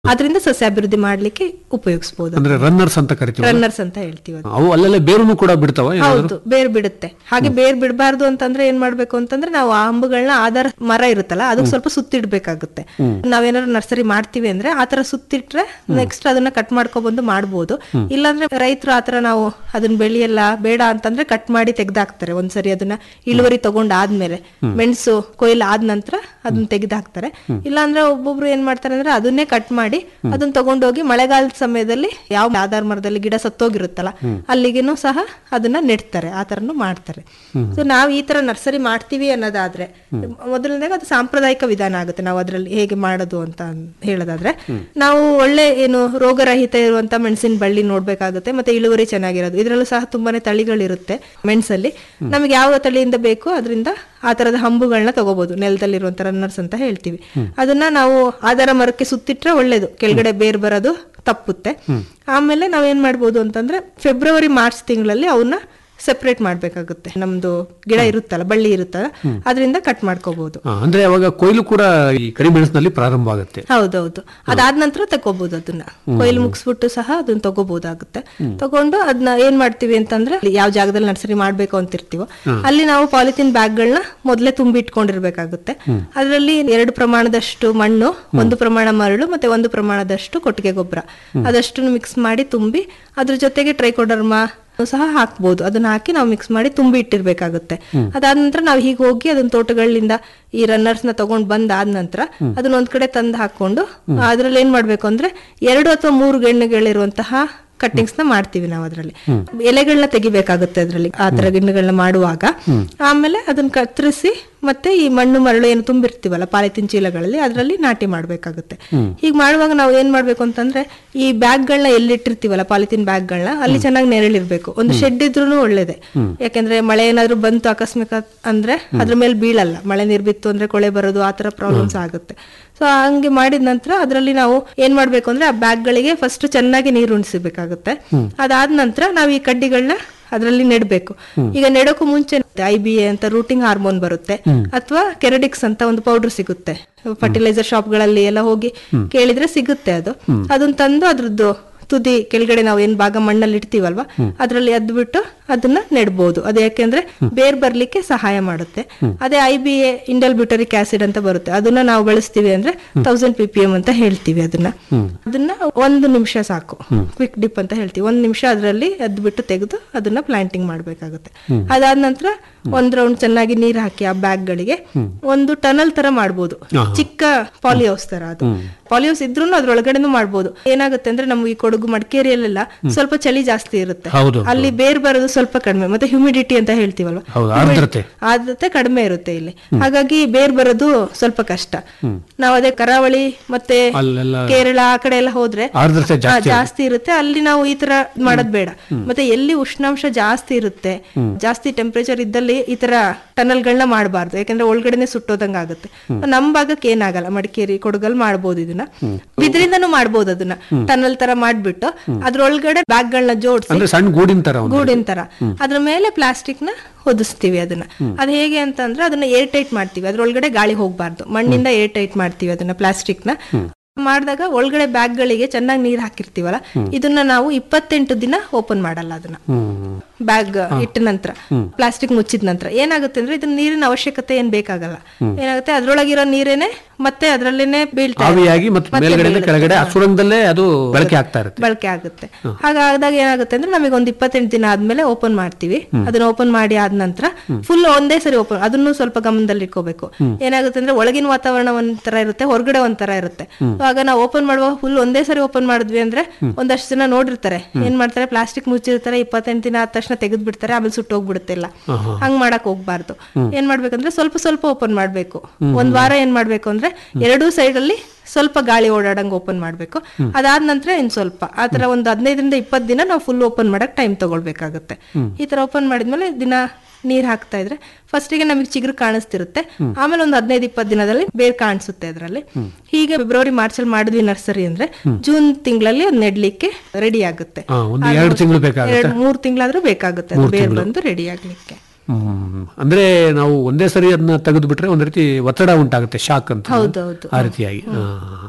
ಅದರಿಂದ ಸಸ್ಯಾಭಿವೃದ್ಧಿ ಮಾಡ್ಲಿಕ್ಕೆ ಉಪಯೋಗಿಸಬಹುದು ಅಂದ್ರೆ ರನ್ನರ್ಸ್ ಅಂತ ಕರಿತೀವಿ ರನ್ನರ್ಸ್ ಅಂತ ಹೇಳ್ತೀವಿ ಅದನ್ನ. ಅವು ಅಲ್ಲೆಲ್ಲ ಬೇರುನು ಕೂಡ ಬಿಡ್ತಾವ ಏನಾದ್ರು ಹೌದು ಬೇರ್ ಬಿಡುತ್ತೆ ಹಾಗೆ ಬೇರ್ ಬಿಡಬಾರ್ದು ಅಂತಂದ್ರೆ ಏನ್ ಮಾಡ್ಬೇಕು ಅಂತಂದ್ರೆ ನಾವು ಆ ಹಂಬುಗಳನ್ನ ಆಧಾರ ಮರ ಇರುತ್ತಲ್ಲ ಅದಕ್ಕೆ ಸ್ವಲ್ಪ ಸುತ್ತಿಡ್ಬೇಕಾಗುತ್ತೆ ನಾವೇನಾದ್ರು ನರ್ಸರಿ ಮಾಡ್ತೀವಿ ಅಂದ್ರೆ ಆತರ ಸುತ್ತಿಟ್ರೆ ನೆಕ್ಸ್ಟ್ ಅದನ್ನ ಕಟ್ ಮಾಡ್ಕೊಬಂದು ಮಾಡ್ಬೋದು ಇಲ್ಲಾಂದ್ರೆ ರೈತರು ಆತರ ನಾವು ಅದನ್ನ ಬೆಳೆಯಲ್ಲ ಬೇಡ ಅಂತಂದ್ರೆ ಕಟ್ ಮಾಡಿ ತೆಗ್ದಾಕ್ತಾರೆ ಒಂದ್ಸರಿ ಅದನ್ನ ಇಳುವರಿ ತಗೊಂಡ್ ಆದ್ಮೇಲೆ ಮೆಣಸು ಕೊಯ್ಲು ಆದ ನಂತರ ಅದನ್ನ ತೆಗ್ದಾಕ್ತಾರೆ ಇಲ್ಲಾಂದ್ರೆ ಒಬ್ಬೊಬ್ರು ಏನ್ ಮಾಡ್ತಾರೆ ಅಂದ್ರೆ ಅದನ್ನೇ ಕಟ್ ಮಾಡಿ ಅದನ್ನ ತಗೊಂಡೋಗಿ ಮಳೆಗಾಲದ ಸಮಯದಲ್ಲಿ ಯಾವ ಆಧಾರ ಮರದಲ್ಲಿ ಗಿಡ ಸತ್ತೋಗಿರುತ್ತಲ್ಲ ಅಲ್ಲಿಗೆನೂ ಸಹ ಅದನ್ನ ನೆಡ್ತಾರೆ ಆ ತರನು ಮಾಡ್ತಾರೆ ಸೊ ನಾವು ಈ ತರ ನರ್ಸರಿ ಮಾಡ್ತೀವಿ ಅನ್ನೋದಾದ್ರೆ ಮೊದಲನೇದಾಗ ಅದು ಸಾಂಪ್ರದಾಯಿಕ ವಿಧಾನ ಆಗುತ್ತೆ ನಾವು ಅದರಲ್ಲಿ ಹೇಗೆ ಮಾಡೋದು ಅಂತ ಹೇಳೋದಾದ್ರೆ ನಾವು ಒಳ್ಳೆ ಏನು ರೋಗರಹಿತ ಇರುವಂತ ಮೆಣಸಿನ ಬಳ್ಳಿ ನೋಡ್ಬೇಕಾಗುತ್ತೆ ಮತ್ತೆ ಇಳುವರಿ ಚೆನ್ನಾಗಿರೋದು ಇದರಲ್ಲೂ ಸಹ ತುಂಬಾನೇ ತಳಿಗಳಿರುತ್ತೆ ಮೆಣಸಲ್ಲಿ ನಮಗೆ ಯಾವ ತಳಿಯಿಂದ ಬೇಕು ಅದರಿಂದ ಆ ತರದ ಹಂಬುಗಳನ್ನ ತಗೋಬಹುದು ನೆಲದಲ್ಲಿರುವಂತ ರನ್ನರ್ಸ್ ಅಂತ ಹೇಳ್ತೀವಿ ಅದನ್ನ ನಾವು ಆಧಾರ ಮರಕ್ಕೆ ಸುತ್ತಿಟ್ರೆ ಒಳ್ಳೇದು ಕೆಳಗಡೆ ಬೇರ್ ಬರೋದು ತಪ್ಪುತ್ತೆ ಆಮೇಲೆ ನಾವೇನ್ ಮಾಡ್ಬೋದು ಅಂತಂದ್ರೆ ಫೆಬ್ರವರಿ ಮಾರ್ಚ್ ತಿಂಗಳಲ್ಲಿ ಅವನ್ನ ಸೆಪರೇಟ್ ಮಾಡ್ಬೇಕಾಗುತ್ತೆ ನಮ್ದು ಗಿಡ ಇರುತ್ತಲ್ಲ ಬಳ್ಳಿ ಇರುತ್ತಲ್ಲ ಅದರಿಂದ ಕಟ್ ಮಾಡ್ಕೋಬಹುದು ಆ, ಅಂದ್ರೆ ಅವಾಗ ಕೊಯ್ಲು ಕೂಡ ಈ ಕರಿಮೆಣಸಿನಲ್ಲಿ ಪ್ರಾರಂಭ ಆಗುತ್ತೆ ಹೌದೌದು ಅದಾದ ನಂತರ ತಗೋಬಹುದು ಅದನ್ನ ಕೊಯ್ಲು ಮುಗಿಸ್ಬಿಟ್ಟು ಸಹ ಅದನ್ನ ತಗೋಬಹುದಾಗುತ್ತೆ ತಗೊಂಡು ಅದನ್ನ ಏನ್ ಮಾಡ್ತೀವಿ ಅಂತಂದ್ರೆ ಯಾವ ಜಾಗದಲ್ಲಿ ನರ್ಸರಿ ಮಾಡ್ಬೇಕು ಅಂತಿರ್ತೀವೋ ಅಲ್ಲಿ ನಾವು ಪಾಲಿಥಿನ್ ಬ್ಯಾಗ್ಗಳನ್ನ ಮೊದಲೇ ತುಂಬಿ ಇಟ್ಕೊಂಡಿರ್ಬೇಕಾಗುತ್ತೆ ಅದರಲ್ಲಿ ಎರಡು ಪ್ರಮಾಣದಷ್ಟು ಮಣ್ಣು ಒಂದು ಪ್ರಮಾಣ ಮರಳು ಮತ್ತೆ ಒಂದು ಪ್ರಮಾಣದಷ್ಟು ಕೊಟ್ಟಿಗೆ ಗೊಬ್ಬರ ಅದಷ್ಟು ಮಿಕ್ಸ್ ಮಾಡಿ ತುಂಬಿ ಅದ್ರ ಜೊತೆಗೆ ಟ್ರೈಕೋಡರ್ಮಾ ಸಹ ಹಾಕ್ಬೋದು ಅದನ್ನ ಹಾಕಿ ನಾವು ಮಿಕ್ಸ್ ಮಾಡಿ ತುಂಬಿ ಇಟ್ಟಿರ್ಬೇಕಾಗುತ್ತೆ ಅದಾದ ನಂತರ ನಾವು ಹೀಗೆ ಹೋಗಿ ಅದನ್ನ ತೋಟಗಳಿಂದ ಈ ರನ್ನರ್ಸ್ ನ ತಗೊಂಡ್ ಬಂದ್ ಆದ ನಂತರ ಅದನ್ನ ಒಂದ್ ಕಡೆ ತಂದು ಹಾಕೊಂಡು ಅದ್ರಲ್ಲಿ ಏನ್ ಮಾಡ್ಬೇಕು ಅಂದ್ರೆ ಎರಡು ಅಥವಾ ಮೂರು ಗೆಣ್ಣೆಗಳಿರುವಂತಹ ಕಟ್ಟಿಂಗ್ಸ್ ನ ಮಾಡ್ತೀವಿ ನಾವು ಅದರಲ್ಲಿ ಎಲೆಗಳನ್ನ ತೆಗಿಬೇಕಾಗುತ್ತೆ ಅದರಲ್ಲಿ ಆ ತರ ಗಿಣ್ಣಗಳನ್ನ ಮಾಡುವಾಗ ಆಮೇಲೆ ಅದನ್ನ ಕತ್ತರಿಸಿ ಮತ್ತೆ ಈ ಮಣ್ಣು ಮರಳು ಏನು ತುಂಬಿರ್ತೀವಲ್ಲ ಪಾಲಿಥಿನ್ ಚೀಲಗಳಲ್ಲಿ ಅದರಲ್ಲಿ ನಾಟಿ ಮಾಡ್ಬೇಕಾಗುತ್ತೆ ಹೀಗೆ ಮಾಡುವಾಗ ನಾವು ಏನ್ ಮಾಡ್ಬೇಕು ಅಂತಂದ್ರೆ ಈ ಬ್ಯಾಗ್ಗಳನ್ನ ಎಲ್ಲಿಟ್ಟಿರ್ತೀವಲ್ಲ ಪಾಲಿಥಿನ್ ಬ್ಯಾಗ್ಗಳನ್ನ ಅಲ್ಲಿ ಚೆನ್ನಾಗಿ ನೆರಳಿರ್ಬೇಕು ಒಂದು ಶೆಡ್ ಇದ್ರೂ ಒಳ್ಳೇದೆ ಯಾಕಂದ್ರೆ ಮಳೆ ಏನಾದ್ರು ಬಂತು ಆಕಸ್ಮಿಕ ಅಂದ್ರೆ ಅದ್ರ ಮೇಲೆ ಬೀಳಲ್ಲ ಮಳೆ ನೀರ್ ಬಿತ್ತು ಅಂದ್ರೆ ಕೊಳೆ ಬರೋದು ಆ ತರ ಪ್ರಾಬ್ಲಮ್ಸ್ ಆಗುತ್ತೆ ಸೊ ಹಂಗೆ ಮಾಡಿದ ನಂತರ ಅದರಲ್ಲಿ ನಾವು ಏನ್ ಮಾಡ್ಬೇಕು ಅಂದ್ರೆ ಆ ಬ್ಯಾಗ್ಗಳಿಗೆ ಫಸ್ಟ್ ಚೆನ್ನಾಗಿ ನೀರು ಉಣಿಸಬೇಕಾಗುತ್ತೆ ಅದಾದ ನಂತರ ನಾವು ಈ ಕಡ್ಡಿಗಳನ್ನ ಅದರಲ್ಲಿ ನೆಡ್ಬೇಕು ಈಗ ನೆಡೋಕು ಮುಂಚೆ ಐ ಬಿ ಎ ಅಂತ ರೂಟಿಂಗ್ ಹಾರ್ಮೋನ್ ಬರುತ್ತೆ ಅಥವಾ ಕೆರಡಿಕ್ಸ್ ಅಂತ ಒಂದು ಪೌಡರ್ ಸಿಗುತ್ತೆ ಫರ್ಟಿಲೈಸರ್ ಶಾಪ್ಗಳಲ್ಲಿ ಎಲ್ಲ ಹೋಗಿ ಕೇಳಿದ್ರೆ ಸಿಗುತ್ತೆ ಅದು ಅದನ್ನ ತಂದು ಅದ್ರದ್ದು ತುದಿ ಕೆಳಗಡೆ ನಾವು ಏನ್ ಭಾಗ ಮಣ್ಣಲ್ಲಿ ಇಡ್ತೀವಲ್ವಾ ಅದ್ರಲ್ಲಿ ಅದ್ಬಿಟ್ಟು ಅದನ್ನ ನೆಡ್ಬೋದು ಅದು ಯಾಕೆಂದ್ರೆ ಬೇರ್ ಬರ್ಲಿಕ್ಕೆ ಸಹಾಯ ಮಾಡುತ್ತೆ ಅದೇ I B A indole butyric acid ಅಂತ ಬರುತ್ತೆ ಅದನ್ನ ನಾವು ಬಳಸ್ತೀವಿ ಅಂದ್ರೆ ತೌಸಂಡ್ ಪಿ ಪಿ ಎಂ ಅಂತ ಹೇಳ್ತೀವಿ ಅದನ್ನ ಅದನ್ನ ಒಂದು ನಿಮಿಷ ಸಾಕು ಕ್ವಿಕ್ ಡಿಪ್ ಅಂತ ಹೇಳ್ತೀವಿ ಒಂದ್ ನಿಮಿಷ ಅದರಲ್ಲಿ ಅದ್ಬಿಟ್ಟು ತೆಗೆದು ಅದನ್ನ ಪ್ಲಾಂಟಿಂಗ್ ಮಾಡ್ಬೇಕಾಗುತ್ತೆ ಅದಾದ ನಂತರ ಒಂದ್ ರೌಂಡ್ ಚೆನ್ನಾಗಿ ನೀರ್ ಹಾಕಿ ಆ ಬ್ಯಾಗ್ ಗಳಿಗೆ ಒಂದು ಟನಲ್ ತರ ಮಾಡ್ಬೋದು ಚಿಕ್ಕ ಪಾಲಿಹೌಸ್ ತರ ಅದು ಪಾಲಿಹೌಸ್ ಇದ್ರೂ ಅದ್ರೊಳಗಡೆನೂ ಮಾಡ್ಬೋದು ಏನಾಗುತ್ತೆ ಅಂದ್ರೆ ನಮ್ಮ ಈ ಕೊಡಗು ಮಡಿಕೇರಿಯಲ್ಲೆಲ್ಲ ಸ್ವಲ್ಪ ಚಳಿ ಜಾಸ್ತಿ ಇರುತ್ತೆ ಹೌದು ಅಲ್ಲಿ ಬೇರ್ ಬರೋದು ಸ್ವಲ್ಪ ಕಡಿಮೆ ಮತ್ತೆ ಹ್ಯೂಮಿಡಿಟಿ ಅಂತ ಹೇಳ್ತೀವಲ್ವಾ ಹೌದು ಆರ್ದ್ರತೆ ಆದ್ರತೆ ಕಡಿಮೆ ಇರುತ್ತೆ ಇಲ್ಲಿ ಹಾಗಾಗಿ ಬೇರ್ ಬರೋದು ಸ್ವಲ್ಪ ಕಷ್ಟ ನಾವು ಅದೇ ಕರಾವಳಿ ಮತ್ತೆ ಅಲ್ಲೆಲ್ಲ ಕೇರಳ ಆ ಕಡೆ ಎಲ್ಲ ಹೋದ್ರೆ ಆರ್ದ್ರತೆ ಆ, ಜಾಸ್ತಿ ಜಾಸ್ತಿ ಇರುತ್ತೆ ಅಲ್ಲಿ ನಾವು ಈ ತರ ಮಾಡೋದ್ ಬೇಡ ಮತ್ತೆ ಎಲ್ಲಿ ಉಷ್ಣಾಂಶ ಜಾಸ್ತಿ ಇರುತ್ತೆ ಜಾಸ್ತಿ ಟೆಂಪರೇಚರ್ ಇದ್ದಲ್ಲಿ ಈ ತರ ಟನಲ್ಗಳನ್ನ ಮಾಡಬಾರ್ದು ಯಾಕಂದ್ರೆ ಒಳಗಡೆನೆ ಸುಟ್ಟೋದಂಗ ಆಗುತ್ತೆ ನಮ್ ಭಾಗಕ್ಕೆ ಏನಾಗಲ್ಲ ಮಡಿಕೇರಿ ಕೊಡಗಲ್ ಮಾಡ್ಬೋದು ಇದನ್ನ ಬಿದ್ರಿಂದನೂ ಮಾಡ್ಬೋದು ಅದನ್ನ ಟನಲ್ ತರ ಮಾಡ್ಬಿಟ್ಟು ಅದ್ರೊಳಗಡೆ ಬ್ಯಾಗ್ಗಳನ್ನ ಜೋಡಿಸಿ ಅಂದ್ರೆ ಸಣ್ಣ ಗೂಡಿನ ತರ ಒಂದು ಗೂಡಿನ ತರ ಅದ್ರ ಮೇಲೆ ಪ್ಲಾಸ್ಟಿಕ್ ನ ಹೊದಿಸ್ತೀವಿ ಅದನ್ನ ಅದ್ ಹೇಗೆ ಅಂತಂದ್ರೆ ಅದನ್ನ ಏರ್ ಟೈಟ್ ಮಾಡ್ತೀವಿ ಅದ್ರೊಳಗಡೆ ಗಾಳಿ ಹೋಗ್ಬಾರ್ದು ಮಣ್ಣಿಂದ ಏರ್ ಟೈಟ್ ಮಾಡ್ತೀವಿ ಅದನ್ನ ಪ್ಲಾಸ್ಟಿಕ್ ನ ಮಾಡಿದಾಗ ಒಳಗಡೆ ಬ್ಯಾಗ್ ಗಳಿಗೆ ಚೆನ್ನಾಗಿ ನೀರ್ ಹಾಕಿರ್ತೀವಲ್ಲ ಇದನ್ನ ನಾವು ಇಪ್ಪತ್ತೆಂಟು ದಿನ ಓಪನ್ ಮಾಡಲ್ಲ ಅದನ್ನ ಹ್ಮ್ ಬ್ಯಾಗ್ ಇಟ್ಟ ನಂತರ ಪ್ಲಾಸ್ಟಿಕ್ ಮುಚ್ಚಿದ ನಂತರ ಏನಾಗುತ್ತೆ ಅಂದ್ರೆ ಇದನ್ನ ನೀರಿನ ಅವಶ್ಯಕತೆ ಏನ್ ಬೇಕಾಗಲ್ಲ ಏನಾಗುತ್ತೆ ಅದ್ರೊಳಗಿರೋ ನೀರೇನೆ ಮತ್ತೆ ಅದ್ರಲ್ಲೇನೆ ಬೀಳ್ತಾ ಇರುತ್ತೆ. ಆವಿಯಾಗಿ ಮತ್ತೆ ಮೇಲ್ಗಡೆಯಿಂದ ಕೆಳಗಡೆ ಆ ಸುರಂಗದಲ್ಲೇ ಅದು ಬಳಕೆ ಆಗ್ತಾ ಇರುತ್ತೆ ಬಳಕೆ ಆಗುತ್ತೆ ಹಾಗಾದಾಗ ಏನಾಗುತ್ತೆ ಅಂದ್ರೆ ನಮಗೆ ಒಂದು ಇಪ್ಪತ್ತೆಂಟು ದಿನ ಆದ್ಮೇಲೆ ಓಪನ್ ಮಾಡ್ತೀವಿ ಅದನ್ನ ಓಪನ್ ಮಾಡಿ ಆದ ನಂತರ ಫುಲ್ ಒಂದೇ ಸರಿ ಓಪನ್ ಅದನ್ನು ಸ್ವಲ್ಪ ಗಮನದಲ್ಲಿ ಇಟ್ಕೋಬೇಕು ಏನಾಗುತ್ತೆ ಅಂದ್ರೆ ಒಳಗಿನ ವಾತಾವರಣ ಒಂಥರ ಇರುತ್ತೆ ಹೊರಗಡೆ ಒಂಥರ ಇರುತ್ತೆ So ಆಗ ನಾವು ಓಪನ್ ಮಾಡುವಾಗ ಫುಲ್ ಒಂದೇ ಸರಿ ಓಪನ್ ಮಾಡಿದ್ವಿ ಅಂದ್ರೆ ಒಂದಷ್ಟು ಜನ ನೋಡಿರ್ತಾರೆ ಏನ್ ಮಾಡ್ತಾರೆ ಪ್ಲಾಸ್ಟಿಕ್ ಮುಚ್ಚಿರ್ತಾರೆ ಇಪ್ಪತ್ತೆಂಟು ದಿನ ಆದ ತಕ್ಷಣ ತೆಗೆದು ಬಿಡ್ತಾರೆ ಆಮೇಲೆ ಸುಟ್ಟೋಗ್ಬಿಡುತ್ತೆ ಇಲ್ಲ ಹಂಗ್ ಮಾಡಕ್ ಹೋಗ್ಬಾರ್ದು ಏನ್ ಮಾಡ್ಬೇಕಂದ್ರೆ ಸ್ವಲ್ಪ ಸ್ವಲ್ಪ ಓಪನ್ ಮಾಡ್ಬೇಕು ಒಂದ್ ವಾರ ಏನ್ ಮಾಡ್ಬೇಕು ಅಂದ್ರೆ ಎರಡೂ ಸೈಡ್ ಅಲ್ಲಿ ಸ್ವಲ್ಪ ಗಾಳಿ ಓಡಾಡಂಗ್ ಓಪನ್ ಮಾಡ್ಬೇಕು ಅದಾದ ನಂತರ ಇನ್ ಸ್ವಲ್ಪ ಆ ತರ ಒಂದು ಹದಿನೈದರಿಂದ ಇಪ್ಪತ್ತು ದಿನ ನಾವು ಫುಲ್ ಓಪನ್ ಮಾಡಕ್ ಟೈಮ್ ತಗೊಳ್ಬೇಕಾಗುತ್ತೆ ಈ ತರ ಓಪನ್ ಮಾಡಿದ್ಮೇಲೆ ದಿನ ನೀರ್ ಹಾಕ್ತಾ ಇದ್ರೆ ಫಸ್ಟಿಗೆ ನಮಗೆ ಚಿಗುರು ಕಾಣಿಸ್ತಿರುತ್ತೆ ಆಮೇಲೆ ಒಂದು ಹದಿನೈದು ಇಪ್ಪತ್ತು ದಿನದಲ್ಲಿ ಬೇರ್ ಕಾಣಿಸುತ್ತೆ ಅದರಲ್ಲಿ ಹೀಗೆ ಫೆಬ್ರವರಿ ಮಾರ್ಚ್ ಅಲ್ಲಿ ಮಾಡಿದ್ವಿ ನರ್ಸರಿ ಅಂದ್ರೆ ಜೂನ್ ತಿಂಗಳಲ್ಲಿ ಅದ್ ನೆಡ್ಲಿಕ್ಕೆ ರೆಡಿ ಆಗುತ್ತೆ ಹಾ, ಒಂದು ಎರಡು ತಿಂಗಳು ಬೇಕಾಗುತ್ತೆ ಎರಡ್ ಮೂರ್ ತಿಂಗಳಾದ್ರೂ ಬೇಕಾಗುತ್ತೆ ಅದು ಬೇರ್ ಬಂದು ರೆಡಿ ಆಗ್ಲಿಕ್ಕೆ ಹ್ಮ್ ಅಂದ್ರೆ ನಾವು ಒಂದೇ ಸರಿ ಅದನ್ನ ತೆಗೆದು ಬಿಟ್ರೆ ಒಂದ್ ರೀತಿ ಒತ್ತಡ ಉಂಟಾಗುತ್ತೆ ಶಾಕ್ ಅಂತ ಹೌದೌದು ಆ ರೀತಿಯಾಗಿ ಆ.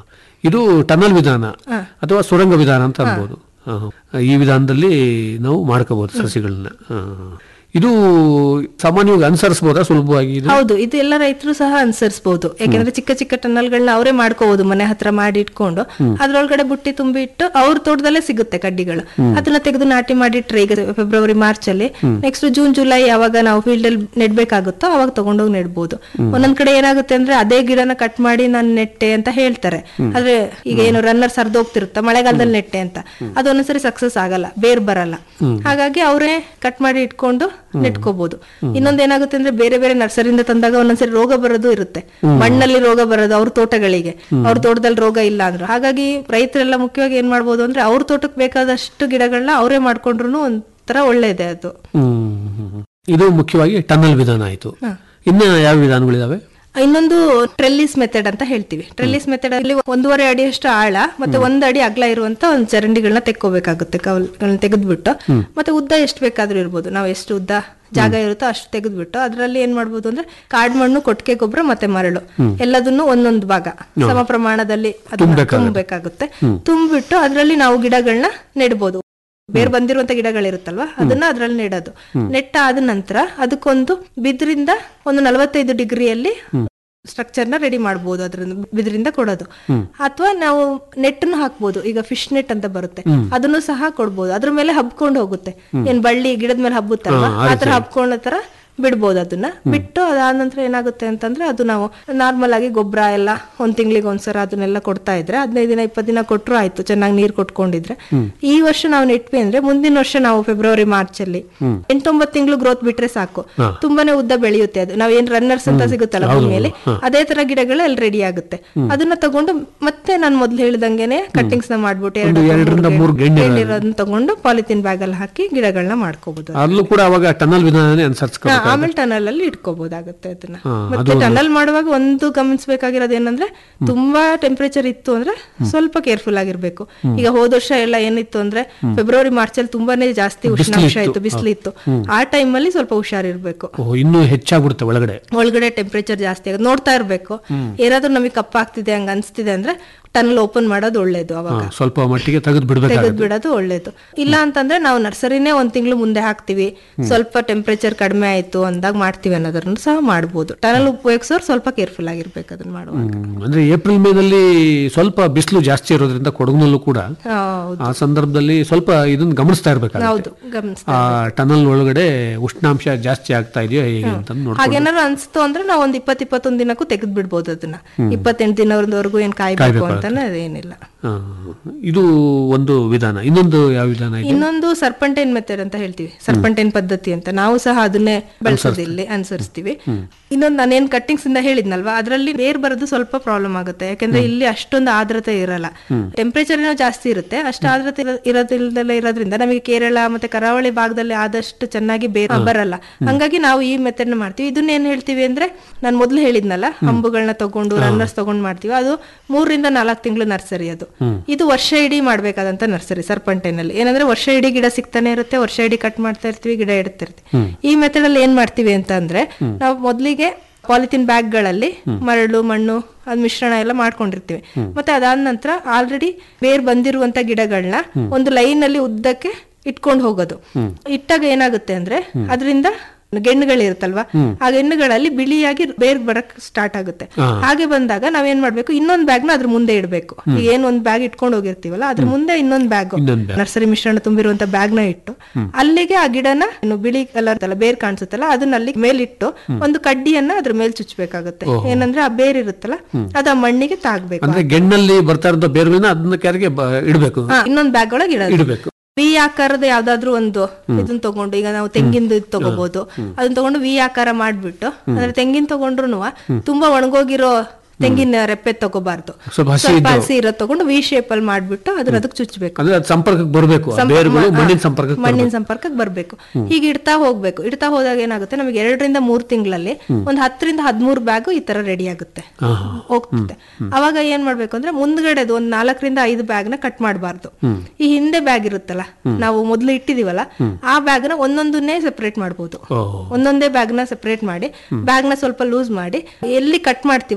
ಇದು ಟನಲ್ ವಿಧಾನ ಅಥವಾ ಸುರಂಗ ವಿಧಾನ ಅಂತ ಅನ್ಬೋದು ಹಾ, ಹಾ. ಈ ವಿಧಾನದಲ್ಲಿ ನಾವು ಮಾಡ್ಕೋಬಹುದು ಸಸಿಗಳನ್ನ ಹಾ, ಹಾ. ಇದು ಸಾಮಾನ್ಯವಾಗಿ ಅನುಸರಿಸಬಹುದಾ ಸುಲಭವಾಗಿ ಇದು ಹೌದು ಇದು ಎಲ್ಲ ರೈತರು ಸಹ ಅನುಸರಿಸಬಹುದು ಯಾಕಂದ್ರೆ ಚಿಕ್ಕ ಚಿಕ್ಕ ಟನ್ನಲ್ಗಳನ್ನ ಅವರೇ ಮಾಡ್ಕೋಬಹುದು ಮನೆ ಹತ್ರ ಮಾಡಿ ಇಟ್ಕೊಂಡು ಅದ್ರೊಳಗಡೆ ಬುಟ್ಟಿ ತುಂಬಿ ಇಟ್ಟು ಅವ್ರ ತೋಟದಲ್ಲೇ ಸಿಗುತ್ತೆ ಕಡ್ಡಿಗಳು ಅದನ್ನ ತೆಗೆದು ನಾಟಿ ಮಾಡಿಟ್ರೆ ಈಗ ಫೆಬ್ರವರಿ ಮಾರ್ಚ್ ಅಲ್ಲಿ ನೆಕ್ಸ್ಟ್ ಜೂನ್ ಜುಲೈ ಯಾವಾಗ ನಾವು ಫೀಲ್ಡ್ ಅಲ್ಲಿ ನೆಡ್ಬೇಕಾಗುತ್ತೋ ಅವಾಗ ತಗೊಂಡೋಗಿ ನೆಡ್ಬೋದು ಒಂದೊಂದ್ ಕಡೆ ಏನಾಗುತ್ತೆ ಅಂದ್ರೆ ಅದೇ ಗಿಡನ ಕಟ್ ಮಾಡಿ ನಾನು ನೆಟ್ಟೆ ಅಂತ ಹೇಳ್ತಾರೆ ಆದ್ರೆ ಈಗ ಏನು ರನ್ನರ್ ಸರ್ದೋಗ್ತಿರುತ್ತ ಮಳೆಗಾಲದಲ್ಲಿ ನೆಟ್ಟೆ ಅಂತ ಅದು ಒಂದೊಂದ್ಸರಿ ಸಕ್ಸಸ್ ಆಗಲ್ಲ ಬೇರ್ ಬರಲ್ಲ ಹಾಗಾಗಿ ಅವರೇ ಕಟ್ ಮಾಡಿ ಇಟ್ಕೊಂಡು ನೆಟ್ಕೋಬಹುದು ಇನ್ನೊಂದ್ ಏನಾಗುತ್ತೆ ಅಂದ್ರೆ ಬೇರೆ ಬೇರೆ ನರ್ಸರಿಯಿಂದ ತಂದಾಗ ಒಂದೊಂದ್ಸರಿ ರೋಗ ಬರೋದು ಇರುತ್ತೆ ಮಣ್ಣಲ್ಲಿ ರೋಗ ಬರೋದು ಅವ್ರ ತೋಟಗಳಿಗೆ ಅವ್ರ ತೋಟದಲ್ಲಿ ರೋಗ ಇಲ್ಲ ಅಂದ್ರು ಹಾಗಾಗಿ ರೈತರೆಲ್ಲ ಮುಖ್ಯವಾಗಿ ಏನ್ ಮಾಡ್ಬೋದು ಅಂದ್ರೆ ಅವ್ರ ತೋಟಕ್ಕೆ ಬೇಕಾದಷ್ಟು ಗಿಡಗಳನ್ನ ಅವರೇ ಮಾಡ್ಕೊಂಡ್ರು ಒಂಥರ ಒಳ್ಳೇದೆ ಅದು ಹ್ಮ್, ಹ್ಮ್, ಹ್ಮ್. ಇದು ಮುಖ್ಯವಾಗಿ ಟನಲ್ ವಿಧಾನ ಆಯ್ತು ಇನ್ನ ಯಾವ ವಿಧಾನಗಳಿದಾವೆ ಇನ್ನೊಂದು ಟ್ರೆಲ್ಲಿಸ್ ಮೆಥಡ್ ಅಂತ ಹೇಳ್ತೀವಿ ಟ್ರೆಲ್ಲಿಸ್ ಮೆಥಡ್ ಅಲ್ಲಿ ಒಂದೂವರೆ ಅಡಿಯಷ್ಟು ಆಳ ಮತ್ತೆ ಒಂದ್ ಅಡಿ ಅಗಲ ಇರುವಂತ ಒಂದು ಚರಂಡಿಗಳನ್ನ ತೆಕ್ಕೋಬೇಕಾಗುತ್ತೆ ಕವಲ್ಗಳನ್ನ ತೆಗೆದ್ಬಿಟ್ಟು ಮತ್ತೆ ಉದ್ದ ಎಷ್ಟು ಬೇಕಾದ್ರೂ ಇರ್ಬೋದು ನಾವು ಎಷ್ಟು ಉದ್ದ ಜಾಗ ಇರುತ್ತೋ ಅಷ್ಟು ತೆಗೆದ್ಬಿಟ್ಟು ಅದರಲ್ಲಿ ಏನ್ ಮಾಡ್ಬೋದು ಅಂದ್ರೆ ಕಾಡ್ ಮಣ್ಣು ಕೊಟ್ಟಿಗೆ ಗೊಬ್ಬರ ಮತ್ತೆ ಮರಳು ಎಲ್ಲದನ್ನು ಒಂದೊಂದು ಭಾಗ ಸಮ ಪ್ರಮಾಣದಲ್ಲಿ ಅದನ್ನ ತುಂಬಬೇಕಾಗುತ್ತೆ ತುಂಬಿಟ್ಟು ಅದರಲ್ಲಿ ನಾವು ಗಿಡಗಳನ್ನ ನೆಡ್ಬೋದು ಬೇರ್ ಬಂದಿರುವಂತ ಗಿಡಗಳಿರುತ್ತಲ್ವಾ ಅದನ್ನ ಅದ್ರಲ್ಲಿ ನೆಡೋದು ನೆಟ್ಟ ಆದ ನಂತರ ಅದಕ್ಕೊಂದು ಬಿದ್ರಿಂದ ಒಂದು ನಲವತ್ತೈದು ಡಿಗ್ರಿಯಲ್ಲಿ ಸ್ಟ್ರಕ್ಚರ್ ನ ರೆಡಿ ಮಾಡ್ಬೋದು ಅದರಿಂದ ಬಿದ್ರಿಂದ ಕೊಡೋದು ಅಥವಾ ನಾವು ನೆಟ್ಟನ್ನು ಹಾಕ್ಬೋದು ಈಗ ಫಿಶ್ ನೆಟ್ ಅಂತ ಬರುತ್ತೆ ಅದನ್ನು ಸಹ ಕೊಡ್ಬೋದು ಅದ್ರ ಮೇಲೆ ಹಬ್ಕೊಂಡು ಹೋಗುತ್ತೆ ಏನ್ ಬಳ್ಳಿ ಗಿಡದ ಮೇಲೆ ಹಬ್ಬುತ್ತಲ್ವಾ ಆತರ ಹಬ್ಕೊಂಡ ತರ ಬಿಡ್ಬೋದು ಅದನ್ನ ಬಿಟ್ಟು ಅದಾದ ನಂತರ ಏನಾಗುತ್ತೆ ಅಂತಂದ್ರೆ ಅದು ನಾವು ನಾರ್ಮಲ್ ಆಗಿ ಗೊಬ್ಬರ ಎಲ್ಲ ಒಂದ್ ತಿಂಗಳಿಗೆ ಒಂದ್ಸಲ ಅದನ್ನೆಲ್ಲ ಕೊಡ್ತಾ ಇದ್ರೆ ಹದಿನೈದು ದಿನ ಇಪ್ಪತ್ತು ದಿನ ಕೊಟ್ಟರು ಆಯ್ತು ಚೆನ್ನಾಗಿ ನೀರ್ ಕೊಟ್ಕೊಂಡಿದ್ರೆ ಈ ವರ್ಷ ನಾವು ನೆಟ್ವಿ ಅಂದ್ರೆ ಮುಂದಿನ ವರ್ಷ ನಾವು ಫೆಬ್ರವರಿ ಮಾರ್ಚ್ ಅಲ್ಲಿ ಎಂಟೊಂಬತ್ತು ತಿಂಗಳು ಗ್ರೋತ್ ಬಿಟ್ರೆ ಸಾಕು ತುಂಬಾನೇ ಉದ್ದ ಬೆಳೆಯುತ್ತೆ ಅದು ನಾವ್ ಏನ್ ರನ್ನರ್ಸ್ ಅಂತ ಸಿಗುತ್ತಲ್ಲ ಭೂಮಿಯಲ್ಲಿ ಅದೇ ತರ ಗಿಡಗಳು ಅಲ್ಲಿ ರೆಡಿ ಆಗುತ್ತೆ ಅದನ್ನ ತಗೊಂಡು ಮತ್ತೆ ನಾನು ಮೊದ್ಲು ಹೇಳಿದಂಗೆನೆ ಕಟ್ಟಿಂಗ್ಸ್ ನ ಮಾಡ್ಬಿಟ್ಟು ಎರಡು ಎರಡರಿಂದ ಮೂರು ಇರೋದನ್ನ ತಗೊಂಡು ಪಾಲಿಥಿನ್ ಬ್ಯಾಗ್ ಅಲ್ಲಿ ಹಾಕಿ ಗಿಡಗಳನ್ನ ಮಾಡ್ಕೋಬಹುದು ಅಲ್ಲೂ ಕೂಡ ಅವಾಗ ಟನಲ್ ವಿಧಾನನೇ ಅನುಸರಿಸ್ಕೊ ಹಾ, ಆಮೇಲೆ ಟನಲ್ ಅಲ್ಲಿ ಇಟ್ಕೋಬಹುದಾಗುತ್ತೆ ಅದನ್ನ ಮತ್ತೆ ಟನಲ್ ಮಾಡುವಾಗ ಒಂದು ಗಮನಿಸಬೇಕಾಗಿರೋದು ಏನಂದ್ರೆ ತುಂಬಾ ಟೆಂಪರೇಚರ್ ಇತ್ತು ಅಂದ್ರೆ ಸ್ವಲ್ಪ ಕೇರ್ಫುಲ್ ಆಗಿರ್ಬೇಕು ಈಗ ಹೋದ ವರ್ಷ ಎಲ್ಲ ಏನಿತ್ತು ಅಂದ್ರೆ ಫೆಬ್ರವರಿ ಮಾರ್ಚ್ ಅಲ್ಲಿ ತುಂಬಾನೇ ಜಾಸ್ತಿ ಉಷ್ಣಾಂಶ ಇತ್ತು ಬಿಸಿಲಿತ್ತು ಆ ಟೈಮ್ ಅಲ್ಲಿ ಸ್ವಲ್ಪ ಹುಷಾರಿರ್ಬೇಕು ಓ, ಇನ್ನೂ ಹೆಚ್ಚಾಗ್ಬಿಡುತ್ತೆ ಒಳಗಡೆ ಒಳಗಡೆ ಟೆಂಪರೇಚರ್ ಜಾಸ್ತಿ ಆಗುತ್ತೆ ನೋಡ್ತಾ ಇರ್ಬೇಕು ಏನಾದ್ರೂ ನಮಗೆ ಕಪ್ಪಾಗ್ತಿದೆ ಹಂಗ ಅನ್ಸ್ತಿದೆ ಅಂದ್ರೆ ಟನಲ್ ಓಪನ್ ಮಾಡೋದು ಒಳ್ಳೇದು ಅವಾಗ ಹಾ, ಸ್ವಲ್ಪ ಮಟ್ಟಿಗೆ ತೆಗೆದು ಬಿಡ್ಬೇಕಾಗುತ್ತೆ ತೆಗೆದು ಬಿಡೋದು ಒಳ್ಳೇದು ಇಲ್ಲ ಅಂತಂದ್ರೆ ನಾವು ನರ್ಸರಿನೇ ಒಂದ್ ತಿಂಗಳು ಮುಂದೆ ಹಾಕ್ತಿವಿ ಸ್ವಲ್ಪ ಟೆಂಪರೇಚರ್ ಕಡಿಮೆ ಆಯ್ತು ಅಂದಾಗ ಮಾಡ್ತೀವಿ ಅನ್ನೋದನ್ನು ಸಹ ಮಾಡ್ಬೋದು ಟನಲ್ ಉಪಯೋಗಿಸೋರು ಸ್ವಲ್ಪ ಕೇರ್ಫುಲ್ ಆಗಿರ್ಬೇಕು ಅದನ್ನ ಮಾಡುವಾಗ ಹ್ಮ್. ಅಂದ್ರೆ ಏಪ್ರಿಲ್ ಮೇನಲ್ಲಿ ಸ್ವಲ್ಪ ಬಿಸಿಲು ಜಾಸ್ತಿ ಇರೋದ್ರಿಂದ ಕೊಡಗಿನಲ್ಲೂ ಕೂಡ ಹೌದು ಆ ಸಂದರ್ಭದಲ್ಲಿ ಸ್ವಲ್ಪ ಇದನ್ನ ಗಮನಿಸ್ತಾ ಇರ್ಬೇಕಾಗುತ್ತೆ ಹೌದು ಗಮನಿಸ್ ಆ ಟನಲ್ ಒಳಗಡೆ ಉಷ್ಣಾಂಶ ಜಾಸ್ತಿ ಆಗ್ತಾ ಇದೆಯೋ ಹೇಗೆ ಅಂತ ನೋಡ್ಕೊಂಡು ಹಾಗೇನಾದ್ರು ಅನ್ಸ್ತು ಅಂದ್ರೆ ನಾವು ಒಂದ್ ಇಪ್ಪತ್ ಇಪ್ಪತ್ತೊಂದ್ ದಿನಕ್ಕೂ ತೆಗೆದು ಬಿಡ್ಬೋದು ಅದನ್ನ ಇಪ್ಪತ್ತೆಂಟು ದಿನದವರೆಗೂ ಏನ್ ಕಾಯ್ಬೇಕು ಅಂತಾನೆ ಅದೇನಿಲ್ಲ ಆ, ಇದು ಒಂದು ವಿಧಾನ ಇನ್ನೊಂದು ಯಾವ ವಿಧಾನ ಇದೆ ಇನ್ನೊಂದು ಸರ್ಪಂಟೈನ್ ಮೆಥಡ್ ಅಂತ ಹೇಳ್ತೀವಿ ಸರ್ಪಂಟೈನ್ ಪದ್ಧತಿ ಅಂತ ನಾವು ಸಹ ಅದನ್ನೇ ಬಳಸೋದು ಇಲ್ಲಿ ಅನುಸರಿಸ್ತೀವಿ ಇನ್ನೊಂದು ನಾನೇನ್ ಕಟ್ಟಿಂಗ್ಸ್ ಇಂದ ಹೇಳಿದ್ನಲ್ವಾ ಅದರಲ್ಲಿ ಬೇರ್ ಬರೋದು ಸ್ವಲ್ಪ ಪ್ರಾಬ್ಲಮ್ ಆಗುತ್ತೆ ಯಾಕಂದ್ರೆ ಇಲ್ಲಿ ಅಷ್ಟೊಂದು ಆರ್ದ್ರತೆ ಇರಲ್ಲ ಟೆಂಪರೇಚರ್ ಏನೋ ಜಾಸ್ತಿ ಇರುತ್ತೆ ಅಷ್ಟು ಆರ್ದ್ರತೆ ಇರೋ- ಇರೋದಿಲ್ದಲೇ ಇರೋದ್ರಿಂದ ನಮಗೆ ಕೇರಳ ಮತ್ತೆ ಕರಾವಳಿ ಭಾಗದಲ್ಲಿ ಆದಷ್ಟು ಚೆನ್ನಾಗಿ ಬೇರ್ ಬರಲ್ಲ ಹಂಗಾಗಿ ನಾವು ಈ ಮೆಥಡ್ ನ ಮಾಡ್ತೀವಿ ಇದನ್ನ ಏನ್ ಹೇಳ್ತೀವಿ ಅಂದ್ರೆ ನಾನು ಮೊದ್ಲು ಹೇಳಿದ್ನಲ್ಲ ಹಂಬುಗಳನ್ನ ತಗೊಂಡು ರನ್ನರ್ಸ್ ತಗೊಂಡು ಮಾಡ್ತೀವಿ ಅದು ಮೂರರಿಂದ ನಾಲ್ಕು ತಿಂಗಳು ನರ್ಸರಿ ಅದು ಇದು ವರ್ಷ ಇಡೀ ಮಾಡ್ಬೇಕಾದಂತ ನರ್ಸರಿ ಸರ್ಪಂಟೈನ್ ಅಲ್ಲಿ ಏನಂದ್ರೆ ವರ್ಷ ಇಡೀ ಗಿಡ ಸಿಗ್ತಾನೆ ಇರುತ್ತೆ ವರ್ಷ ಇಡೀ ಕಟ್ ಮಾಡ್ತಾ ಇರ್ತೀವಿ ಗಿಡ ಇಡ್ತಿರ್ತೀವಿ ಈ ಮೆಥಡ್ ಅಲ್ಲಿ ಏನ್ ಮಾಡ್ತೀವಿ ಅಂತ ಅಂದ್ರೆ ನಾವು ಮೊದ್ಲಿಗೆ ಪಾಲಿಥಿನ್ ಬ್ಯಾಗ್ ಗಳಲ್ಲಿ ಮರಳು ಮಣ್ಣು ಅದ್ ಮಿಶ್ರಣ ಎಲ್ಲ ಮಾಡ್ಕೊಂಡಿರ್ತೀವಿ ಮತ್ತೆ ಅದಾದ ನಂತರ ಆಲ್ರೆಡಿ ಬೇರ್ ಬಂದಿರುವಂತ ಗಿಡಗಳನ್ನ ಒಂದು ಲೈನ್ ಅಲ್ಲಿ ಉದ್ದಕ್ಕೆ ಇಟ್ಕೊಂಡು ಹೋಗೋದು ಇಟ್ಟಾಗ ಏನಾಗುತ್ತೆ ಅಂದ್ರೆ ಅದರಿಂದ ಗೆಣ್ಣುಗಳಿರುತ್ತಲ್ವಾ ಆ ಗೆಣ್ಣುಗಳಲ್ಲಿ ಬಿಳಿಯಾಗಿ ಬೇರ್ ಬರಕ್ ಸ್ಟಾರ್ಟ್ ಆಗುತ್ತೆ ಹಾಗೆ ಬಂದಾಗ ನಾವೇನ್ ಮಾಡ್ಬೇಕು ಇನ್ನೊಂದ್ ಬ್ಯಾಗ್ ನ ಅದ್ರ ಮುಂದೆ ಇಡಬೇಕು ಈಗ ಏನ್ ಒಂದ್ ಬ್ಯಾಗ್ ಇಟ್ಕೊಂಡು ಹೋಗಿರ್ತೀವಲ್ಲ ಅದ್ರ ಮುಂದೆ ಇನ್ನೊಂದ್ ಬ್ಯಾಗ್ ಇನ್ನೊಂದ್ bag. ನರ್ಸರಿ ಮಿಶ್ರಣ ತುಂಬಿರುವಂತ ಬ್ಯಾಗ್ ನ ಇಟ್ಟು ಅಲ್ಲಿಗೆ ಆ ಗಿಡನ ಇನ್ನು ಬಿಳಿ ಕಲರ್ ಅಲ್ಲ ಬೇರ್ ಕಾಣಿಸುತ್ತಲ್ಲ ಅದನ್ನ ಅಲ್ಲಿ ಮೇಲಿಟ್ಟು ಒಂದು ಕಡ್ಡಿಯನ್ನ ಅದ್ರ ಮೇಲೆ ಚುಚ್ಚಬೇಕಾಗುತ್ತೆ ಏನಂದ್ರೆ ಆ ಬೇರ್ ಇರುತ್ತಲ್ಲ ಅದು ಆ ಮಣ್ಣಿಗೆ ತಾಗ್ಬೇಕು ಅಂದ್ರೆ ಗೆಣ್ಣಲ್ಲಿ ಬರ್ತಾ ಇರೋ ಬೇರುಗಳನ್ನ ಅದನ್ನ ಕೆರೆಗೆ ಬ- ಇಡ್ಬೇಕು ಹಾ, ಇನ್ನೊಂದ್ ಬ್ಯಾಗ್ ಒಳಗೆ ಇಡೋದು ಇಡ್ಬೇಕು ವಿ ಆಕಾರದ ಯಾವ್ದಾದ್ರು ಒಂದು ಇದನ್ನ ತಗೊಂಡು ಈಗ ನಾವು ತೆಂಗಿಂದು ಇದ್ ತಗೋಬಹುದು ಅದನ್ನ ತಗೊಂಡು ವಿ ಆಕಾರ ಮಾಡ್ಬಿಟ್ಟು ಅಂದ್ರೆ ತೆಂಗಿನ ತಗೊಂಡ್ರು ತುಂಬಾ ಒಣಗೋಗಿರೋ ತೆಂಗಿನ ರೆಪ್ಪೆ ತಗೋಬಾರ್ದು ಸ್ವಲ್ಪ ಹಸಿ ಸ್ವಲ್ಪ ಹಸಿ ಇರೋದ್ ತಗೊಂಡು ವಿ ಶೇಪ್ ಅಲ್ಲಿ ಮಾಡ್ಬಿಟ್ಟು ಅದನ್ನ ಅದಕ್ಕೆ ಚುಚ್ಚಬೇಕು ಅಂದ್ರೆ ಅದು ಸಂಪರ್ಕಕ್ಕೆ ಬರಬೇಕು ಬೇರುಗಳು ಮಣ್ಣಿನ ಸಂಪರ್ಕಕ್ಕೆ ಮಣ್ಣಿನ ಸಂಪರ್ಕಕ್ಕೆ ಬರ್ಬೇಕು ಹೀಗೆ ಇಡ್ತಾ ಹೋಗ್ಬೇಕು ಇಡ್ತಾ ಹೋದಾಗ ಏನಾಗುತ್ತೆ ನಮಗೆ ಎರಡರಿಂದ ಮೂರ್ ತಿಂಗಳಲ್ಲಿ ಒಂದ್ ಹತ್ತರಿಂದ ಹದ್ಮೂರ್ ಬ್ಯಾಗ್ ಈ ತರ ರೆಡಿ ಆಗುತ್ತೆ ಹೋಗ್ತದೆ ಅವಾಗ ಏನ್ ಮಾಡ್ಬೇಕು ಅಂದ್ರೆ ಮುಂದ್ಗಡೆದು ಒಂದ್ ನಾಲ್ಕರಿಂದ ಐದು ಬ್ಯಾಗ್ ನ ಕಟ್ ಮಾಡಬಾರ್ದು ಈ ಹಿಂದೆ ಬ್ಯಾಗ್ ಇರುತ್ತಲ್ಲ ನಾವು ಮೊದ್ಲು ಇಟ್ಟಿದೀವಲ್ಲ ಆ ಬ್ಯಾಗ್ ನ ಒಂದೊಂದನ್ನೇ ಸೆಪರೇಟ್ ಮಾಡ್ಬೋದು ಓ ಒಂದೊಂದೇ ಬ್ಯಾಗ್ ನ ಸೆಪರೇಟ್ ಮಾಡಿ ಬ್ಯಾಗ್ ನ ಸ್ವಲ್ಪ ಲೂಸ್ ಮಾಡಿ ಎಲ್ಲಿ ಕಟ್ ಮಾಡ್ತೀವಲ್ಲ ಹಿಂದ್ಗಡೆ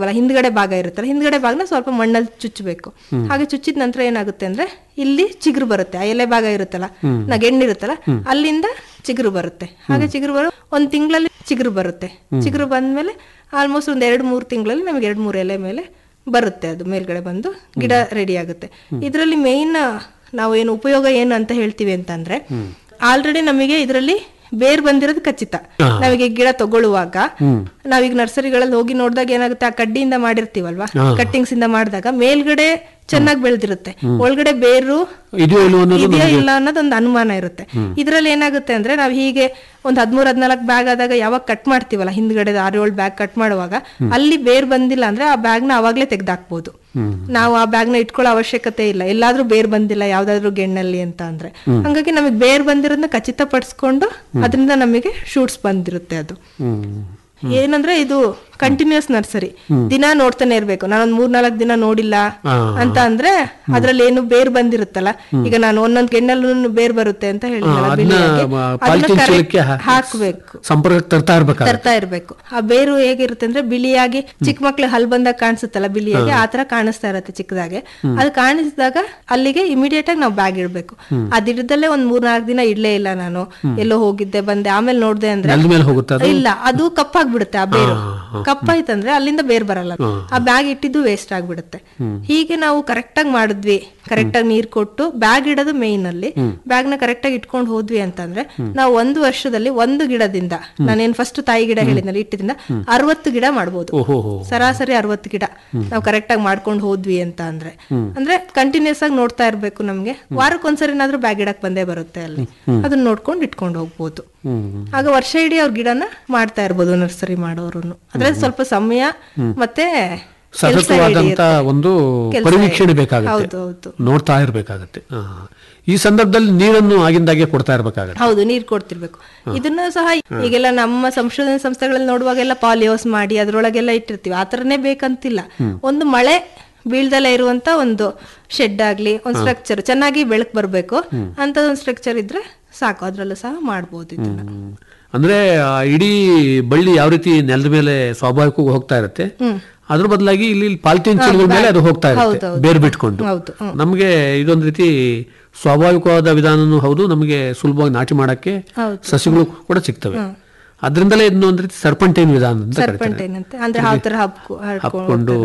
ಹಿಂದ್ಗಡೆ ಭಾಗ ಇರುತ್ತಲ್ಲ ಹಿಂದ್ಗಡೆ ಭಾಗನ ಸ್ವಲ್ಪ ಮಣ್ಣಲ್ಲಿ ಚುಚ್ಚಬೇಕು ಹಾಗೆ ಚುಚ್ಚಿದ ನಂತರ ಏನಾಗುತ್ತೆ ಅಂದ್ರೆ ಇಲ್ಲಿ ಚಿಗುರು ಬರುತ್ತೆ ಆ ಎಲೆ ಭಾಗ ಇರುತ್ತಲ್ಲ ನಾ ಗೆಣ್ಣಿರುತ್ತಲ್ಲ ಅಲ್ಲಿಂದ ಚಿಗುರು ಬರುತ್ತೆ ಹಾಗೆ ಚಿಗುರು ಬರೋ ಒಂದ್ ತಿಂಗಳಲ್ಲಿ ಚಿಗುರು ಬರುತ್ತೆ ಚಿಗುರು ಬಂದ್ಮೇಲೆ ಆಲ್ಮೋಸ್ಟ್ ಒಂದ್ ಎರಡ್ ಮೂರ್ ತಿಂಗಳಲ್ಲಿ ನಮಗೆ ಎರಡ್ ಮೂರ್ ಎಲೆ ಮೇಲೆ ಬರುತ್ತೆ ಅದು ಮೇಲ್ಗಡೆ ಬಂದು ಗಿಡ ರೆಡಿ ಆಗುತ್ತೆ ಇದರಲ್ಲಿ ಮೇಯ್ನ್ ನಾವು ಏನು ಉಪಯೋಗ ಏನು ಅಂತ ಹೇಳ್ತೀವಿ ಅಂತಂದ್ರೆ ಆಲ್ರೆಡಿ ನಮಗೆ ಇದರಲ್ಲಿ ಬೇರ್ ಬಂದಿರೋದು ಖಚಿತ ನಾವೀಗ ಗಿಡ ತಗೊಳ್ಳುವಾಗ ನಾವೀಗ ನರ್ಸರಿಗಳಲ್ಲಿ ಹೋಗಿ ನೋಡಿದಾಗ ಏನಾಗುತ್ತೆ ಆ ಕಡ್ಡಿಯಿಂದ ಮಾಡಿರ್ತೀವಲ್ವಾ ಕಟ್ಟಿಂಗ್ಸ್ ಇಂದ ಮಾಡಿದಾಗ ಮೇಲ್ಗಡೆ ಚೆನ್ನಾಗಿ ಬೆಳೆದಿರುತ್ತೆ ಒಳಗಡೆ ಬೇರು ಇದೆಯೋ ಇಲ್ವೋ ಅನ್ನೋದು ಇದೆಯಾ ಇಲ್ಲ ಅನ್ನೋದೊಂದು ಅನುಮಾನ ಇರುತ್ತೆ ಇದ್ರಲ್ಲಿ ಏನಾಗುತ್ತೆ ಅಂದ್ರೆ ನಾವ್ ಹೀಗೆ ಒಂದ್ ಹದ್ಮೂರ್ ಹದ್ನಾಲ್ಕು ಬ್ಯಾಗ್ ಆದಾಗ ಯಾವಾಗ ಕಟ್ ಮಾಡ್ತೀವಲ್ಲ ಹಿಂದ್ಗಡೆ ಆರು ಏಳು ಬ್ಯಾಗ್ ಕಟ್ ಮಾಡುವಾಗ ಅಲ್ಲಿ ಬೇರ್ ಬಂದಿಲ್ಲ ಅಂದ್ರೆ ಆ ಬ್ಯಾಗ್ ನ ಅವಾಗ್ಲೇ ತೆಗ್ದಾಕ್ಬೋದು ನಾವು ಆ ಬ್ಯಾಗ್ ನ ಇಟ್ಕೊಳ್ಳೋ ಅವಶ್ಯಕತೆ ಇಲ್ಲ ಎಲ್ಲಾದ್ರೂ ಬೇರ್ ಬಂದಿಲ್ಲ ಯಾವ್ದಾದ್ರು ಗೆಣ್ಣಲ್ಲಿ ಅಂತ ಅಂದ್ರೆ ಹಂಗಾಗಿ ನಮಗೆ ಬೇರ್ ಬಂದಿರೋದನ್ನ ಖಚಿತಪಡಿಸ್ಕೊಂಡು ಅದರಿಂದ ನಮಗೆ ಶೂಟ್ಸ್ ಬಂದಿರುತ್ತೆ ಅದು ಹ್ಮ್ ಏನಂದ್ರೆ ಇದು ಕಂಟಿನ್ಯೂಸ್ ನರ್ಸರಿ ದಿನ ನೋಡ್ತಾನೆ ಇರ್ಬೇಕು ನಾನೊಂದ್ ಮೂರ್ ನಾಲ್ಕು ದಿನ ನೋಡಿಲ್ಲ ಆ. ಅಂತ ಅಂದ್ರೆ ಅದ್ರಲ್ಲಿ ಏನು ಬೇರ್ ಬಂದಿರುತ್ತಲ್ಲ ಈಗ ನಾನು ಒಂದೊಂದ್ ಗೆಣ್ಣಲ್ಲೂ ಬೇರ್ ಬರುತ್ತೆ ಅಂತ ಹೇಳಿದ್ನಲ್ಲ ಅದನ್ನ ಬಿಳಿಯಾಗಿ. ಅದನ್ನ ಪಾಲಿಥೀನ್ correct ಚೀಲಕ್ಕೆ ಹಾ- ಹಾಕ್ಬೇಕು ಸಂಪರ್ಕಕ್ಕೆ ತರ್ತಾ ಇರ್ಬೇಕಾದ್ರೆ ತರ್ತಾ ಇರ್ಬೇಕು ಆ ಬೇರು ಹೇಗಿರುತ್ತೆ ಅಂದ್ರೆ ಬಿಳಿಯಾಗಿ ಚಿಕ್ಕ ಮಕ್ಳು ಹಲ್ ಬಂದಾಗ ಕಾಣಿಸುತ್ತಲ್ಲ ಬಿಳಿಯಾಗಿ ಆ ತರ ಕಾಣಿಸ್ತಾ ಇರತ್ತೆ ಚಿಕ್ಕದಾಗೆ ಅದು ಕಾಣಿಸಿದಾಗ ಅಲ್ಲಿಗೆ ಇಮಿಡಿಯೇಟ್ ಆಗಿ ನಾವು ಬ್ಯಾಗ್ ಇಡ್ಬೇಕು ಅದಿಡ್ದಲ್ಲೇ ಒಂದ್ ಮೂರ್ ನಾಲ್ಕು ದಿನ ಇಡ್ಲೇ ಇಲ್ಲ ನಾನು ಎಲ್ಲೋ ಹೋಗಿದ್ದೆ ಬಂದೆ ಆಮೇಲೆ ನೋಡ್ದೆ ಅಂದ್ರೆ ನೆಲದ ಮೇಲೆ ಹೋಗುತ್ತೆ ಅದು ಇಲ್ಲ ಅದು ಕಪ್ಪಾಗ್ಬಿಡುತ್ತೆ ಆ ಬೇರು ಕಪ್ಪಾಯ್ತಂದ್ರೆ ಅಲ್ಲಿಂದ ಬೇರ್ ಬರಲ್ಲ ಆ ಬ್ಯಾಗ್ ಇಟ್ಟಿದ್ದು ವೇಸ್ಟ್ ಆಗ್ಬಿಡುತ್ತೆ ಹೀಗೆ ನಾವು ಕರೆಕ್ಟ್ ಆಗಿ ಮಾಡಿದ್ವಿ ಕರೆಕ್ಟ್ ಆಗಿ ನೀರ್ ಕೊಟ್ಟು ಬ್ಯಾಗ್ ಇಡೋದು ಮೇಯ್ನ್ ಅಲ್ಲಿ ಬ್ಯಾಗ್ ನ ಕರೆಕ್ಟ್ ಆಗಿ ಇಟ್ಕೊಂಡು ಹೋದ್ವಿ ಅಂತಂದ್ರೆ ನಾವು ಒಂದು ವರ್ಷದಲ್ಲಿ ಒಂದು ಗಿಡದಿಂದ ನಾನೇನ್ ಫಸ್ಟ್ ತಾಯಿ ಗಿಡ ಹೇಳಿದ್ನಲ್ಲ ಇಟ್ಟಿದಿಂದ ಅರವತ್ತು ಗಿಡ ಮಾಡ್ಬೋದು ಓಹೋ ಸರಾಸರಿ ಅರವತ್ತು ಗಿಡ ನಾವು ಕರೆಕ್ಟ್ ಆಗಿ ಮಾಡ್ಕೊಂಡು ಹೋದ್ವಿ ಅಂತ ಅಂದ್ರೆ ಅಂದ್ರೆ ಕಂಟಿನ್ಯೂಸ್ ಆಗಿ ನೋಡ್ತಾ ಇರ್ಬೇಕು ನಮ್ಗೆ ವಾರಕ್ಕೊಂದ್ಸರಿನಾದ್ರೂ ಬ್ಯಾಗ್ ಇಡಕ್ ಬಂದೇ ಬರುತ್ತೆ ಅಲ್ಲಿ ಅದನ್ನ ನೋಡ್ಕೊಂಡು ಇಟ್ಕೊಂಡು ಹೋಗ್ಬೋದು ಹ್ಮ್ ಆಗ ವರ್ಷ ಇಡೀ ಅವ್ರ ಗಿಡನ ಮಾಡ್ತಾ ಇರ್ಬೋದು ನರ್ಸರಿ ಮಾಡೋರು ಅದ್ರೆ ಸ್ವಲ್ಪ ಸಮಯ ಮತ್ತೆ ಕೆಲ್ಸ ಸತತವಾದಂತ ಹಿಡಿಯುತ್ತೆ. ಒಂದು ಕೆಲ್ಸ ಪರಿವೀಕ್ಷಣೆ ಬೇಕಾಗುತ್ತೆ ಹೌದು ಹೌದು ನೋಡ್ತಾ ಇರ್ಬೇಕಾಗತ್ತೆ ಆ. ಈ ಸಂದರ್ಭದಲ್ಲಿ ನೀರನ್ನು ಆಗಿಂದಾಗೆ ಕೊಡ್ತಾ ಇರ್ಬೇಕಾಗತ್ತೆ ಹೌದು ನೀರ್ ಕೊಡ್ತಿರ್ಬೇಕು ಇದನ್ನ ಸಹ ಈಗೆಲ್ಲ ನಮ್ಮ ಸಂಶೋಧನೆ ಸಂಸ್ಥೆಗಳಲ್ಲಿ ನೋಡುವಾಗೆಲ್ಲ ಪಾಲಿಯೋಸ್ ಮಾಡಿ ಅದ್ರೊಳಗೆಲ್ಲ ಇಟ್ಟಿರ್ತೀವಿ ಆ ತರನೇ ಬೇಕಂತಿಲ್ಲ ಒಂದು ಮಳೆ ಬೀಳ್ದಲೇ ಇರುವಂತ ಒಂದು ಶೆಡ್ ಆಗ್ಲಿ ಒಂದು ಸ್ಟ್ರಕ್ಚರ್ ಚೆನ್ನಾಗಿ ಬೆಳಕ್ ಬರ್ಬೇಕು ಅಂತ ಒಂದು ಸ್ಟ್ರಕ್ಚರ್ ಇದ್ರೆ ಸಾಕು ಅದ್ರಲ್ಲೂ ಸಹ ಮಾಡ್ಬೋದು ಇದನ್ನ ಹ್ಮ್. ಅಂದ್ರೆ ಆ ಇಡೀ ಬಳ್ಳಿ ಯಾವ ರೀತಿ ನೆಲದ ಮೇಲೆ ಸ್ವಾಭಾವಿಕವಾಗಿ ಹೋಗ್ತಾ ಇರುತ್ತೆ ಅದ್ರ ಬದಲಾಗಿ ಇಲ್ಲಿ ಪಾಲಿಥೀನ್ ಚೀಲಗಳ ಮೇಲೆ ಅದು ಹೋಗ್ತಾ ಇರುತ್ತೆ ಬೇರ್ ಬಿಟ್ಕೊಂಡು ಹೌದು ನಮಗೆ ಇದೊಂದು ರೀತಿ ಸ್ವಾಭಾವಿಕವಾದ ವಿಧಾನನೂ ಹೌದು ನಮಗೆ ಸುಲಭವಾಗಿ ನಾಟಿ ಮಾಡಕ್ಕೆ ಹೌದು. ಸಸಿಗಳು ಕೂಡ ಸಿಗ್ತವೆ ಅದರಿಂದಲೇ ಇದನ್ನ ಒಂದು ರೀತಿ ಸರ್ಪಂಟೈನ್ ವಿಧಾನ ಅಂತ ಕರೀತಾರೆ ಸರ್ಪಂಟೇನಂತೆ ಅಂದ್ರೆ ಹಾವ್ ತರ ಹಬ್ಕು ಹಾಕೊಂಡು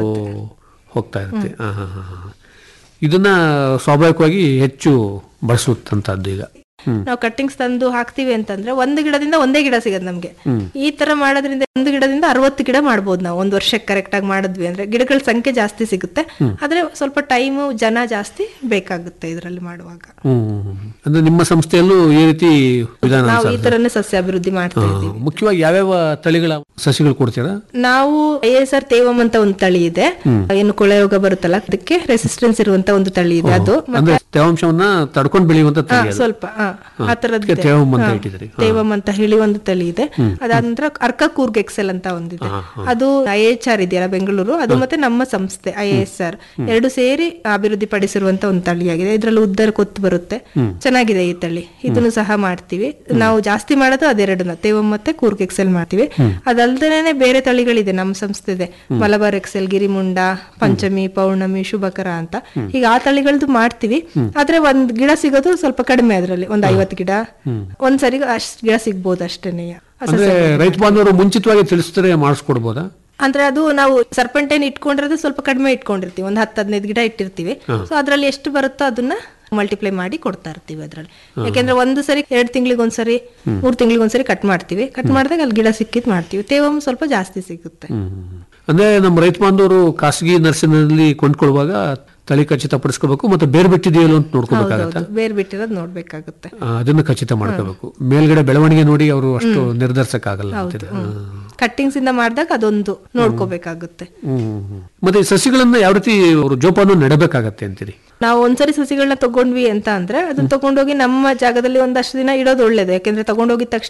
ಹೋಗ್ತಾ ಇರುತ್ತೆ ಆ, ಹಾ, ಹಾ, ಹಾ. ಇದನ್ನ ಸ್ವಾಭಾವಿಕವಾಗಿ ಹೆಚ್ಚು ಬಳಸುತ್ತಂತದ್ದು ಈಗ ಹ್ಮ್ ನಾವು ಕಟ್ಟಿಂಗ್ಸ್ ತಂದು ಹಾಕ್ತಿವಿ ಅಂತಂದ್ರೆ ಒಂದು ಗಿಡದಿಂದ ಒಂದೇ ಗಿಡ ಸಿಗದ್ ನಮ್ಗೆ ಈ ತರ ಮಾಡೋದ್ರಿಂದ ಒಂದು ಗಿಡದಿಂದ ಅರವತ್ತು ಗಿಡ ಮಾಡ್ಬೋದು ನಾವು ಒಂದು ವರ್ಷಕ್ಕೆ ಕರೆಕ್ಟ್ ಆಗಿ ಮಾಡಿದ್ವಿ ಅಂದ್ರೆ ಗಿಡಗಳ ಸಂಖ್ಯೆ ಜಾಸ್ತಿ ಸಿಗುತ್ತೆ ಆದ್ರೆ ಸ್ವಲ್ಪ ಟೈಮು ಜನ ಜಾಸ್ತಿ ಬೇಕಾಗುತ್ತೆ ಇದರಲ್ಲಿ ಮಾಡುವಾಗ ಹ್ಮ್ ಹ್ಮ್, ಹ್ಮ್. ಅಂದ್ರೆ ನಿಮ್ಮ ಸಂಸ್ಥೆಯಲ್ಲೂ ಈ ರೀತಿ ವಿಧಾನ ನಾವು ಈ ಅನುಸಾರ? ತರನೇ ಸಸ್ಯ ಅಭಿವೃದ್ಧಿ ಮಾಡ್ತಾ ಹಾ, ಇದ್ದೀವಿ ಮುಖ್ಯವಾಗಿ ಯಾವ್ಯಾವ ತಳಿಗಳ ಸಸಿಗಳು ಕೊಡ್ತೀರಾ ನಾವು ಐ ಎಸ್ ಆರ್ ತೇವಂ ಅಂತ ಒಂದು ತಳಿ ಇದೆ ಏನು ಕೊಳೆ ರೋಗ ಬರುತ್ತಲ್ಲ ಅದಕ್ಕೆ ರೆಸಿಸ್ಟೆನ್ಸ್ ಇರುವಂತ ಒಂದು ತಳಿ ಇದೆ ಅದು ಅಂದ್ರೆ ತೇವಾಂಶವನ್ನ ತಡ್ಕೊಂಡು ಬೆಳೆಯುವಂತ ಹಾ, ತಳಿ ಅದು. ಸ್ವಲ್ಪ ಹಾ, ಆ ತರದ್ದು ಅದಕ್ಕೆ ತೇವಂ ಅಂತ ಇಟ್ಟಿದ್ದೀರಿ ಹಾ. ತೇವಂ ಅಂತ ಹೇಳಿ ಒಂದು ತಳಿ ಇದೆ ಅದಾದ ನಂತರ ಅರ್ಕ ಕೂರ್ಗ್ ಎಕ್ಸೆಲ್ ಅಂತ ಒಂದಿದೆ ಅದು ಐ ಎಚ್ ಆರ್ ಇದೆಯಲ್ಲ ಬೆಂಗಳೂರು ಅದು ಮತ್ತೆ ನಮ್ಮ ಸಂಸ್ಥೆ ಐ ಎಸ್ ಆರ್ ಎರಡು ಸೇರಿ ಅಭಿವೃದ್ಧಿ ಪಡಿಸಿರುವಂತ ಒಂದು ತಳಿಯಾಗಿದೆ ಇದ್ರಲ್ಲಿ ಉದ್ದರ ಕೊತ್ತು ಬರುತ್ತೆ ಚೆನ್ನಾಗಿದೆ ಈ ತಳಿ ಇದನ್ನು ಸಹ ಮಾಡ್ತೀವಿ ನಾವು ಜಾಸ್ತಿ ಮಾಡೋದು ಅದೆರಡನ್ನ ತೇವಂ ಮತ್ತೆ ಕೂರ್ಗ್ ಎಕ್ಸೆಲ್ ಮಾಡ್ತೀವಿ ಅದಲ್ದೇನೆ ಬೇರೆ ತಳಿಗಳಿದೆ ನಮ್ಮ ಸಂಸ್ಥೆದೆ ಮಲಬಾರ್ ಎಕ್ಸೆಲ್ ಗಿರಿಮುಂಡ ಪಂಚಮಿ ಪೌರ್ಣಮಿ ಶುಭಕರ ಅಂತ ಈಗ ಆ ತಳಿಗಳದ್ದು ಮಾಡ್ತೀವಿ ಆದ್ರೆ ಒಂದ್ ಗಿಡ ಸಿಗೋದು ಸ್ವಲ್ಪ ಕಡಿಮೆ ಅದ್ರಲ್ಲಿ ಒಂದ್ ಐವತ್ತು ಗಿಡ ಒಂದ್ಸರಿ ಅಷ್ಟ್ ಗಿಡ ಸಿಗ್ಬೋದು ಅಷ್ಟೇನೆ ಅಂದ್ರೆ ರೈತ ಬಾಂಧವರು ಮುಂಚಿತವಾಗಿ ತಿಳಿಸಿದ್ರೆ ಮಾಡಿಸ್ಕೊಡ್ಬೋದಾ ಅಂದ್ರೆ ಅದು ನಾವು ಸರ್ಪಂಟೇನ್ ಇಟ್ಕೊಂಡಿರೋದು ಸ್ವಲ್ಪ ಕಡಿಮೆ ಇಟ್ಕೊಂಡಿರ್ತೀವಿ ಒಂದ್ ಹತ್ತು ಹದಿನೈದು ಗಿಡ ಇಟ್ಟಿರ್ತೀವಿ ಸೊ ಅದ್ರಲ್ಲಿ ಎಷ್ಟು ಬರುತ್ತೋ ಅದನ್ನ ಮಲ್ಟಿಪ್ಲೈ ಮಾಡಿ ಕೊಡ್ತಾ ಇರ್ತೀವಿ ಅದ್ರಲ್ಲಿ ಯಾಕೆಂದ್ರೆ ಒಂದು ಸರಿ ಎರಡ್ ತಿಂಗಳಿಗೆ ಒಂದ್ಸರಿ ಮೂರ್ ತಿಂಗಳಿಗೆ ಒಂದ್ಸರಿ ಕಟ್ ಮಾಡ್ತೀವಿ ಕಟ್ ಮಾಡಿದಾಗ ಅಲ್ಲಿ ಗಿಡ ಸಿಕ್ಕಿದ್ ಮಾಡ್ತೀವಿ ತೇವಂ ಸ್ವಲ್ಪ ಜಾಸ್ತಿ ಸಿಗುತ್ತೆ ಹ್ಮ್. ಅಂದ್ರೆ ನಮ್ಮ ರೈತ ಬಾಂಧವರು ಖಾಸಗಿ ನರ್ಸರಿನಲ್ಲಿ ಕೊಂಡ್ಕೊಳ್ಳುವಾಗ ತಳಿ ಖಚಿತಪಡಿಸ್ಕೋಬೇಕು ಮತ್ತೆ ಬೇರೆ ಬಿಟ್ಟಿದೆಯಲ್ಲ ಅಂತ ನೋಡ್ಕೋಬೇಕಾಗತ್ತೆ ಹೌದು ಬೇರ್ ಬಿಟ್ಟಿರೋದು ನೋಡ್ಬೇಕಾಗುತ್ತೆ ಅದನ್ನ ಖಚಿತ ಮಾಡ್ಕೋಬೇಕು ಮೇಲ್ಗಡೆ ಬೆಳವಣಿಗೆ ನೋಡಿ ಅವರು ಅಷ್ಟು ನಿರ್ಧರಿಸಕ್ಕಾಗಲ್ಲ ಅಂತೀರ. ಕಟ್ಟಿಂಗ್ಸ್ ಇಂದ ಮಾಡಿದಾಗ ಅದೊಂದು ನೋಡ್ಕೋಬೇಕಾಗುತ್ತೆ ಹ್ಮ್, ಹ್ಮ್, ಹ್ಮ್. ಮತ್ತೆ ಈ ಸಸಿಗಳನ್ನ ಯಾವ ರೀತಿ ಅವರು ಜೋಪಾನ ನೆಡಬೇಕಾಗತ್ತೆ ಅಂತೀರಿ ನಾವು ಒಂದ್ಸರಿ ಸಸಿಗಳನ್ನ ತಗೊಂಡ್ವಿ ಅಂತ ಅಂದ್ರೆ ಅದನ್ನ ತಗೊಂಡೋಗಿ ನಮ್ಮ ಜಾಗದಲ್ಲಿ ಒಂದಷ್ಟು ದಿನ ಇಡೋದು ಒಳ್ಳೇದು ಯಾಕೆಂದ್ರೆ ತಗೊಂಡೋಗಿದ ತಕ್ಷಣ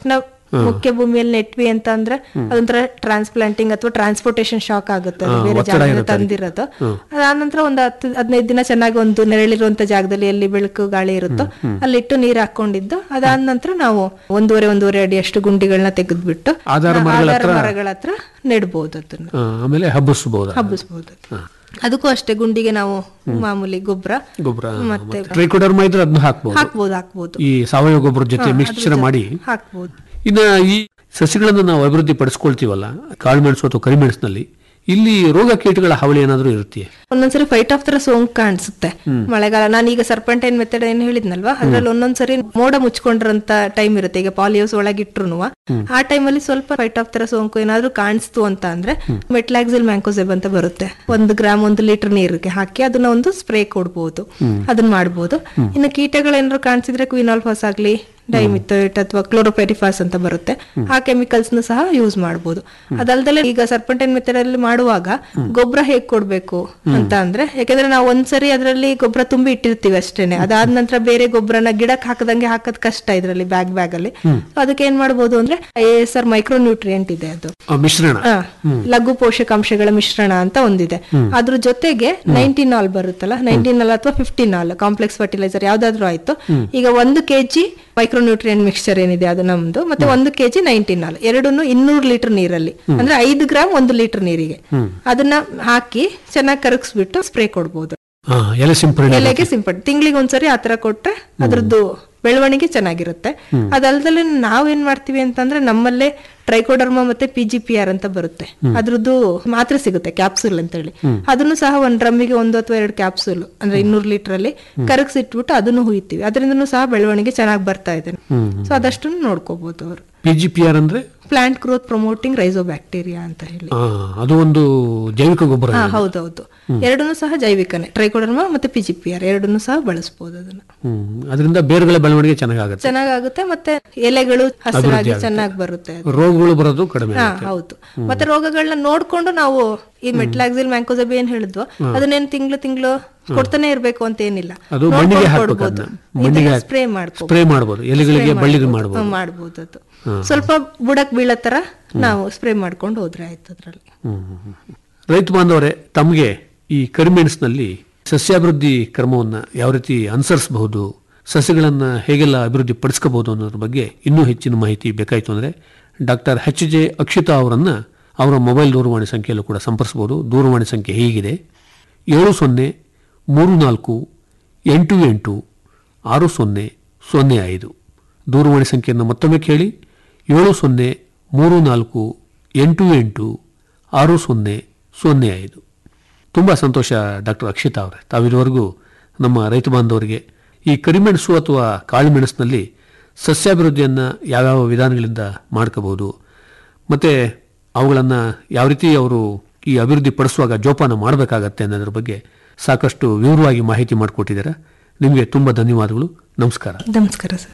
ಮುಖ್ಯ ಭೂಮಿಯಲ್ಲಿ ನೆಟ್ವಿ ಅಂತ ಅಂದ್ರೆ ಅದೊಂಥರ ಟ್ರಾನ್ಸ್ಪ್ಲಾಂಟಿಂಗ್ ಅಥವಾ ಟ್ರಾನ್ಸ್ಪೋರ್ಟೇಶನ್ ಶಾಕ್ ಆಗುತ್ತೆ ಅದು ಹಾ, ಬೇರೆ ಒತ್ತಡ ಜಾಗದಿಂದ ಇರುತ್ತೆ ಅದಕ್ಕೆ. ತಂದಿರೋದು ಅದಾದ ನಂತರ ಒಂದು ಹತ್ತು ಹದಿನೈದು ದಿನ ಚೆನ್ನಾಗಿ ಒಂದು ನೆರಳಿರುವಂತ ಜಾಗದಲ್ಲಿ ಎಲ್ಲಿ ಬೆಳಕು ಗಾಳಿ ಇರುತ್ತೋ ಅಲ್ಲಿಟ್ಟು ನೀರು ಹಾಕೊಂಡಿದ್ದು ಅದಾದ ನಂತರ ನಾವು ಒಂದೂವರೆ ಒಂದೂವರೆ ಅಡಿ ಅಷ್ಟು ಗುಂಡಿಗಳನ್ನ ತೆಗೆದ್ಬಿಟ್ಟು ಆಧಾರ ಆ ಮರಗಳ ಆಧಾರ ಹತ್ರ- ಮರಗಳ ಹತ್ರ ನೆಡ್ಬೋದು ಅದನ್ನ ಆ, ಆಮೇಲೆ ಹಬ್ಬಿಸ್ಬೋದು ಹಬ್ಬಿಸ್ಬೋದು ಅದಕ್ಕೂ ಅಷ್ಟೇ ಗುಂಡಿಗೆ ನಾವು ಮಾಮೂಲಿ ಗೊಬ್ಬರ ಗೊಬ್ಬರ ಮತ್ತೆ ಟ್ರೈಕೋಡರ್ಮಾ ಇದ್ರೆ ಅದನ್ನ ಹಾಕ್ಬೋದು ಹಾಕ್ಬೋದು ಹಾಕ್ಬೋದು ಈ ಸಾವಯವ ಗೊಬ್ಬರದ ಜೊತೆ ಮಿಕ್ಸ್ಚರ್ ಮಾಡಿ ಹಾಕ್ಬೋದು ಇನ್ನ ಈ ಸಸಿಗಳನ್ನು ನಾವು ಅಭಿವೃದ್ಧಿ ಪಡಿಸ್ಕೊಳ್ತೀವಲ್ಲ ಕಾಳುಮೆಣಸು ಅಥವಾ ಕರಿಮೆಣಸಿನಲ್ಲಿ ಇಲ್ಲಿ ರೋಗ ಕೀಟಗಳ ಹಾವಳಿ ಏನಾದರೂ ಇರುತ್ತೆ ಒಂದೊಂದ್ಸರಿ ಫೈಟ್ ಆಫ್ ತರ ಸೋಂಕು ಕಾಣಿಸುತ್ತೆ ಮಳೆಗಾಲ ನಾನು ಈಗ ಸರ್ಪಂಟೈನ್ ಮೆಥಡ್ ಏನ್ ಹೇಳಿದ್ನಲ್ವಾ ಅದ್ರಲ್ಲಿ ಒಂದೊಂದ್ಸರಿ ಮೋಡ ಮುಚ್ಕೊಂಡಿರಂತ ಟೈಮ್ ಇರುತ್ತೆ ಈಗ ಪಾಲಿಯೋಸ್ ಒಳಗಿಟ್ರು ಆ ಟೈಮಲ್ಲಿ ಸ್ವಲ್ಪ ಫೈಟ್ ಆಫ್ ತರ ಸೋಂಕು ಏನಾದ್ರೂ ಕಾಣಿಸ್ತು ಅಂತ ಅಂದ್ರೆ ಮೆಟ್ಲಾಕ್ಸಿಲ್ ಮ್ಯಾಂಕೋಸೆಬ್ ಅಂತ ಬರುತ್ತೆ ಒಂದು ಗ್ರಾಮ್ ಒಂದು ಲೀಟರ್ ನೀರಿಗೆ ಹಾಕಿ ಅದನ್ನ ಒಂದು ಸ್ಪ್ರೇ ಕೊಡ್ಬೋದು ಅದನ್ನ ಮಾಡ್ಬೋದು ಇನ್ನು ಕೀಟಗಳೇನಾದ್ರು ಕಾಣಿಸಿದ್ರೆ ಕ್ವಿನಾಲ್ಫಾಸ್ ಆಗ್ಲಿ ಡೈಮಿಥೋಯಿಟ್ ಅಥವಾ ಕ್ಲೋರೋಪೆರಿಫಾಸ್ ಅಂತ ಬರುತ್ತೆ ಆ ಕೆಮಿಕಲ್ಸ್ ಸಹ ಯೂಸ್ ಮಾಡಬಹುದು ಅದಲ್ದಲೆ ಈಗ ಸರ್ಪಂಟೈನ್ ಮೆಥಡ್ ಅಲ್ಲಿ ಮಾಡುವಾಗ ಗೊಬ್ಬರ ಹೇಗ್ ಕೊಡ್ಬೇಕು ಅಂತ ಅಂದ್ರೆ ಯಾಕಂದ್ರೆ ನಾವು ಒಂದ್ಸರಿ ಅದರಲ್ಲಿ ಗೊಬ್ಬರ ತುಂಬಿ ಇಟ್ಟಿರ್ತೀವಿ ಅಷ್ಟೇನೆ ಅದಾದ ನಂತರ ಬೇರೆ ಗೊಬ್ಬರನ ಗಿಡಕ್ಕೆ ಹಾಕದಂಗೆ ಹಾಕೋದ್ ಕಷ್ಟ ಇದ್ರಲ್ಲಿ ಬ್ಯಾಗ್ ಬ್ಯಾಗ್ ಅಲ್ಲಿ So ಅದಕ್ಕೆ ಏನ್ ಮಾಡ್ಬೋದು ಅಂದ್ರೆ I S R micro nutrient ಇದೆ ಅದು ಆ ಮಿಶ್ರಣ ಆ, ಲಘು ಪೋಷಕಾಂಶಗಳ ಮಿಶ್ರಣ ಅಂತ ಒಂದಿದೆ ಅದ್ರ ಜೊತೆಗೆ ನೈನ್ಟೀನ್ ಆಲ್ ಬರುತ್ತಲ್ಲ ನೈನ್ಟೀನ್ ಆಲ್ ಅಥವಾ ಫಿಫ್ಟೀನ್ ಆಲ್ ಕಾಂಪ್ಲೆಕ್ಸ್ ಫರ್ಟಿಲೈಸರ್ ಯಾವ್ದಾದ್ರು ಆಯ್ತು ಈಗ ಒಂದು ಕೆಜಿ ಮೈಕ್ರೋನ್ಯೂಟ್ರಿಯೆಂಟ್ ಮಿಕ್ಸ್ಚರ್ ಏನಿದೆ ಅದು ನಮ್ದು ಮತ್ತೆ ಒಂದು ಕೆಜಿ ನೈನ್ಟೀನ್ ಆಲ್ ಎರಡನ್ನು ಇನ್ನೂರು ಲೀಟರ್ ನೀರಲ್ಲಿ ಅಂದ್ರೆ ಐದು ಗ್ರಾಮ್ ಒಂದು ಲೀಟರ್ ನೀರಿಗೆ ಅದನ್ನ ಹಾಕಿ ಚೆನ್ನಾಗಿ ಕರಗಿಸ್ಬಿಟ್ಟು ಸ್ಪ್ರೇ ಕೊಡ್ಬೋದು ಆ, ಎಲೆ ಸಿಂಪರಣೆ ಎಲೆಗೆ ಸಿಂಪಡ್ ತಿಂಗಳಿಗೆ ಒಂದ್ಸರಿ ಆತರ ಕೊಟ್ರೆ ಅದ್ರದ್ದು ಬೆಳವಣಿಗೆ ಚೆನ್ನಾಗಿರುತ್ತೆ ಅದಲ್ದಲೆ ನಾವೇನ್ ಮಾಡ್ತೀವಿ ಅಂತಂದ್ರೆ ನಮ್ಮಲ್ಲೇ ಟ್ರೈಕೋಡರ್ಮಾ ಮತ್ತೆ ಪಿ ಜಿ ಪಿ ಆರ್ ಅಂತ ಬರುತ್ತೆ ಅದ್ರದ್ದು ಮಾತ್ರೆ ಸಿಗುತ್ತೆ ಕ್ಯಾಪ್ಸೂಲ್ ಅಂತ ಹೇಳಿ ಅದನ್ನು ಸಹ ಒಂದ್ ಡ್ರಮ್ಮಿಗೆ ಒಂದು ಅಥವಾ ಎರಡು ಕ್ಯಾಪ್ಸೂಲ್ ಅಂದ್ರೆ ಇನ್ನೂರು ಲೀಟರ್ ಅಲ್ಲಿ ಕರಗಿಸಿಟ್ಬಿಟ್ಟು ಅದನ್ನು ಹುಯ್ತೀವಿ ಅದರಿಂದನೂ ಸಹ ಬೆಳವಣಿಗೆ ಚೆನ್ನಾಗಿ ಬರ್ತಾ ಇದೆ ಸೊ ಅದಷ್ಟನ್ನು ನೋಡ್ಕೋಬಹುದು ಅವರು ಪಿ ಜಿ ಪಿ ಆರ್ ಅಂದ್ರೆ ಪ್ಲಾಂಟ್ ಗ್ರೋತ್ ಪ್ರಮೋಟಿಂಗ್ ರೈಸೋಬ್ಯಾಕ್ಟೀರಿಯಾ ಅಂತ ಹೇಳಿ ಆ, ಅದು ಒಂದು ಜೈವಿಕ ಗೊಬ್ಬರ ಹಾ ಹೌದೌದು ಎರಡನ್ನೂ ಸಹ ಜೈವಿಕನೇ ಟ್ರೈಕೋಡರ್ಮಾ ಮತ್ತೆ ಪಿ ಜಿ ಪಿ ಆರ್ ಎರಡನ್ನೂ ಸಹ ಬಳಸಬಹುದು ಅದನ್ನ ಹ್ಮ್ ಅದರಿಂದ ಬೇರುಗಳ ಬೆಳವಣಿಗೆ ಚೆನ್ನಾಗಾಗುತ್ತೆ ಚೆನ್ನಾಗುತ್ತೆ ಮತ್ತೆ ಎಲೆಗಳು ಹಸಿರಾಗಿ ಚೆನ್ನಾಗಿ ಬರುತ್ತೆ ಅದು. ರೋಗಗಳು ಬರೋದು ಕಡಿಮೆ ಹಾ ಹೌದು ಮತ್ತೆ ರೋಗಗಳನ್ನ ನೋಡ್ಕೊಂಡು ನಾವು ಈ ಮೆಟ್ಲಾಕ್ಸಿಲ್ ಮ್ಯಾಂಕೋಸಬ್ ಏನ್ ಹೇಳಿದ್ವು ಅದನ್ನೇನ್ ತಿಂಗಳು ತಿಂಗಳು ಕೊಡ್ತಾನೆ ಇರ್ಬೇಕು ಅಂತ ಏನಿಲ್ಲ ಅದು ಮಣ್ಣಿಗೆ ಹಾಕ್ಬೇಕು ಅದನ್ನ. ಮಣ್ಣಿಗೆ ಹಾಕಿ- ಸ್ಪ್ರೇ ಮಾಡ್ಕೊ ಸ್ಪ್ರೇ ಮಾಡ್ಬೋದು ಎಲೆಗಳಿಗೆ ಬಳ್ಳಿಗೆ ಮಾಡ್ಬೋದು ಮಾಡ್ಬೋದು ಅದು ಸ್ವಲ್ಪ ಬುಡಕ್ ಬೀಳೋ ತರ ನಾವು ಸ್ಪ್ರೇ ಮಾಡ್ಕೊಂಡು ಹೋದ್ರೆ ಆಯ್ತು ಅದ್ರಲ್ಲಿ ಹ್ಮ್, ಹ್ಮ್, ಹ್ಮ್. ರೈತ ಬಾಂಧವರೇ ತಮಗೆ ಈ ಕರಿಮೆಣಸಿನಲ್ಲಿ ಸಸ್ಯಾಭಿವೃದ್ಧಿ ಕ್ರಮವನ್ನ ಯಾವ ರೀತಿ ಅನುಸರಿಸಬಹುದು ಸಸ್ಯಗಳನ್ನ ಹೇಗೆಲ್ಲ ಅಭಿವೃದ್ಧಿ ಪಡಿಸ್ಕೋಬಹುದು ಅನ್ನೋದ್ರ ಬಗ್ಗೆ ಇನ್ನೂ ಹೆಚ್ಚಿನ ಮಾಹಿತಿ ಬೇಕಾಯಿತು ಅಂದರೆ ಡಾಕ್ಟರ್ ಎಚ್ ಜೆ ಅಕ್ಷಿತಾ ಅವರನ್ನ ಅವರ ಮೊಬೈಲ್ ದೂರವಾಣಿ ಸಂಖ್ಯೆಯಲ್ಲೂ ಕೂಡ ಸಂಪರ್ಸಬಹುದು ದೂರವಾಣಿ ಸಂಖ್ಯೆ ಹೀಗಿದೆ ಏಳು ಸೊನ್ನೆ ಮೂರು ನಾಲ್ಕು ಎಂಟು ಎಂಟು ಆರು ಸೊನ್ನೆ ಸೊನ್ನೆ ಐದು ದೂರವಾಣಿ ಸಂಖ್ಯೆಯನ್ನು ಮತ್ತೊಮ್ಮೆ ಕೇಳಿ ಏಳು ಸೊನ್ನೆ ಮೂರು ನಾಲ್ಕು ಎಂಟು ಎಂಟು ಆರು ಸೊನ್ನೆ ಸೊನ್ನೆ ಐದು ತುಂಬ ಸಂತೋಷ ಡಾಕ್ಟರ್ ಅಕ್ಷಿತಾ ಅವರೇ ತಾವಿರುವರೆಗೂ ನಮ್ಮ ರೈತ ಬಾಂಧವರಿಗೆ ಈ ಕರಿಮೆಣಸು ಅಥವಾ ಕಾಳುಮೆಣಸಿನಲ್ಲಿ ಸಸ್ಯಾಭಿವೃದ್ಧಿಯನ್ನು ಯಾವ್ಯಾವ ವಿಧಾನಗಳಿಂದ ಮಾಡ್ಕೋಬಹುದು ಮತ್ತು ಅವುಗಳನ್ನು ಯಾವ ರೀತಿ ಅವರು ಈ ಅಭಿವೃದ್ಧಿ ಪಡಿಸುವಾಗ ಜೋಪಾನ ಮಾಡಬೇಕಾಗತ್ತೆ ಅನ್ನೋದ್ರ ಬಗ್ಗೆ ಸಾಕಷ್ಟು ವಿವರವಾಗಿ ಮಾಹಿತಿ ಮಾಡಿಕೊಟ್ಟಿದ್ದಾರೆ ನಿಮಗೆ ತುಂಬ ಧನ್ಯವಾದಗಳು ನಮಸ್ಕಾರ ನಮಸ್ಕಾರ ಸರ್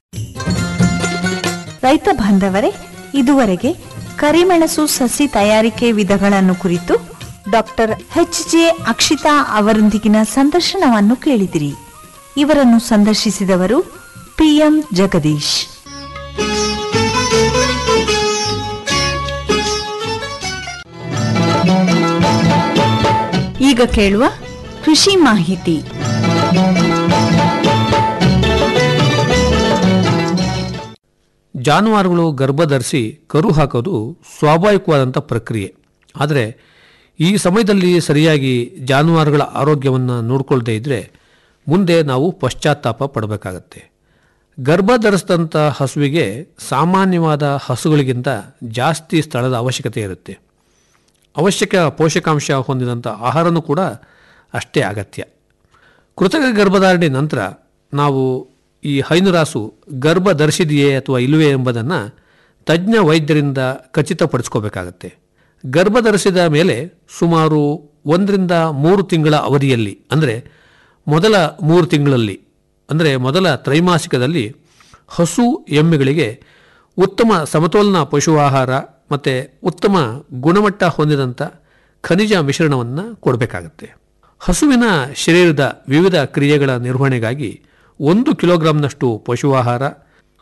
ರೈತ ಬಾಂಧವರೇ ಇದುವರೆಗೆ ಕರಿಮೆಣಸು ಸಸಿ ತಯಾರಿಕೆ ವಿಧಗಳನ್ನು ಕುರಿತು ಡಾಕ್ಟರ್ ಎಚ್ ಜೆ ಅಕ್ಷಿತಾ ಅವರೊಂದಿಗಿನ ಸಂದರ್ಶನವನ್ನು ಕೇಳಿದಿರಿ ಇವರನ್ನು ಸಂದರ್ಶಿಸಿದವರು ಪಿಎಂ ಜಗದೀಶ್ ಈಗ ಕೇಳುವ ಕೃಷಿ ಮಾಹಿತಿ ಜಾನುವಾರುಗಳು ಗರ್ಭ ಧರಿಸಿ ಕರು ಹಾಕೋದು ಸ್ವಾಭಾವಿಕವಾದಂಥ ಪ್ರಕ್ರಿಯೆ ಆದರೆ ಈ ಸಮಯದಲ್ಲಿ ಸರಿಯಾಗಿ ಜಾನುವಾರುಗಳ ಆರೋಗ್ಯವನ್ನು ನೋಡ್ಕೊಳ್ದೇ ಇದ್ದರೆ ಮುಂದೆ ನಾವು ಪಶ್ಚಾತ್ತಾಪ ಪಡಬೇಕಾಗತ್ತೆ ಗರ್ಭ ಧರಿಸಿದಂಥ ಹಸುವಿಗೆ ಸಾಮಾನ್ಯವಾದ ಹಸುಗಳಿಗಿಂತ ಜಾಸ್ತಿ ಸ್ಥಳದ ಅವಶ್ಯಕತೆ ಇರುತ್ತೆ ಅವಶ್ಯಕ ಪೋಷಕಾಂಶ ಹೊಂದಿದಂಥ ಆಹಾರನೂ ಕೂಡ ಅಷ್ಟೇ ಅಗತ್ಯ ಕೃತಕ ಗರ್ಭಧಾರಣೆ ನಂತರ ನಾವು ಈ ಹೈನುರಾಸು ಗರ್ಭ ಧರಿಸಿದೆಯೇ ಅಥವಾ ಇಲ್ಲವೇ ಎಂಬುದನ್ನು ತಜ್ಞ ವೈದ್ಯರಿಂದ ಖಚಿತಪಡಿಸ್ಕೋಬೇಕಾಗತ್ತೆ ಗರ್ಭ ಧರಿಸಿದ ಮೇಲೆ ಸುಮಾರು ಒಂದರಿಂದ ಮೂರು ತಿಂಗಳ ಅವಧಿಯಲ್ಲಿ ಅಂದರೆ ಮೊದಲ ಮೂರು ತಿಂಗಳಲ್ಲಿ ಅಂದರೆ ಮೊದಲ ತ್ರೈಮಾಸಿಕದಲ್ಲಿ ಹಸು ಎಮ್ಮೆಗಳಿಗೆ ಉತ್ತಮ ಸಮತೋಲನ ಪಶು ಆಹಾರ ಮತ್ತು ಉತ್ತಮ ಗುಣಮಟ್ಟ ಹೊಂದಿದಂಥ ಖನಿಜ ಮಿಶ್ರಣವನ್ನು ಕೊಡಬೇಕಾಗತ್ತೆ ಹಸುವಿನ ಶರೀರದ ವಿವಿಧ ಕ್ರಿಯೆಗಳ ನಿರ್ವಹಣೆಗಾಗಿ ಒಂದು ಕಿಲೋಗ್ರಾಂನಷ್ಟು ಪಶು ಆಹಾರ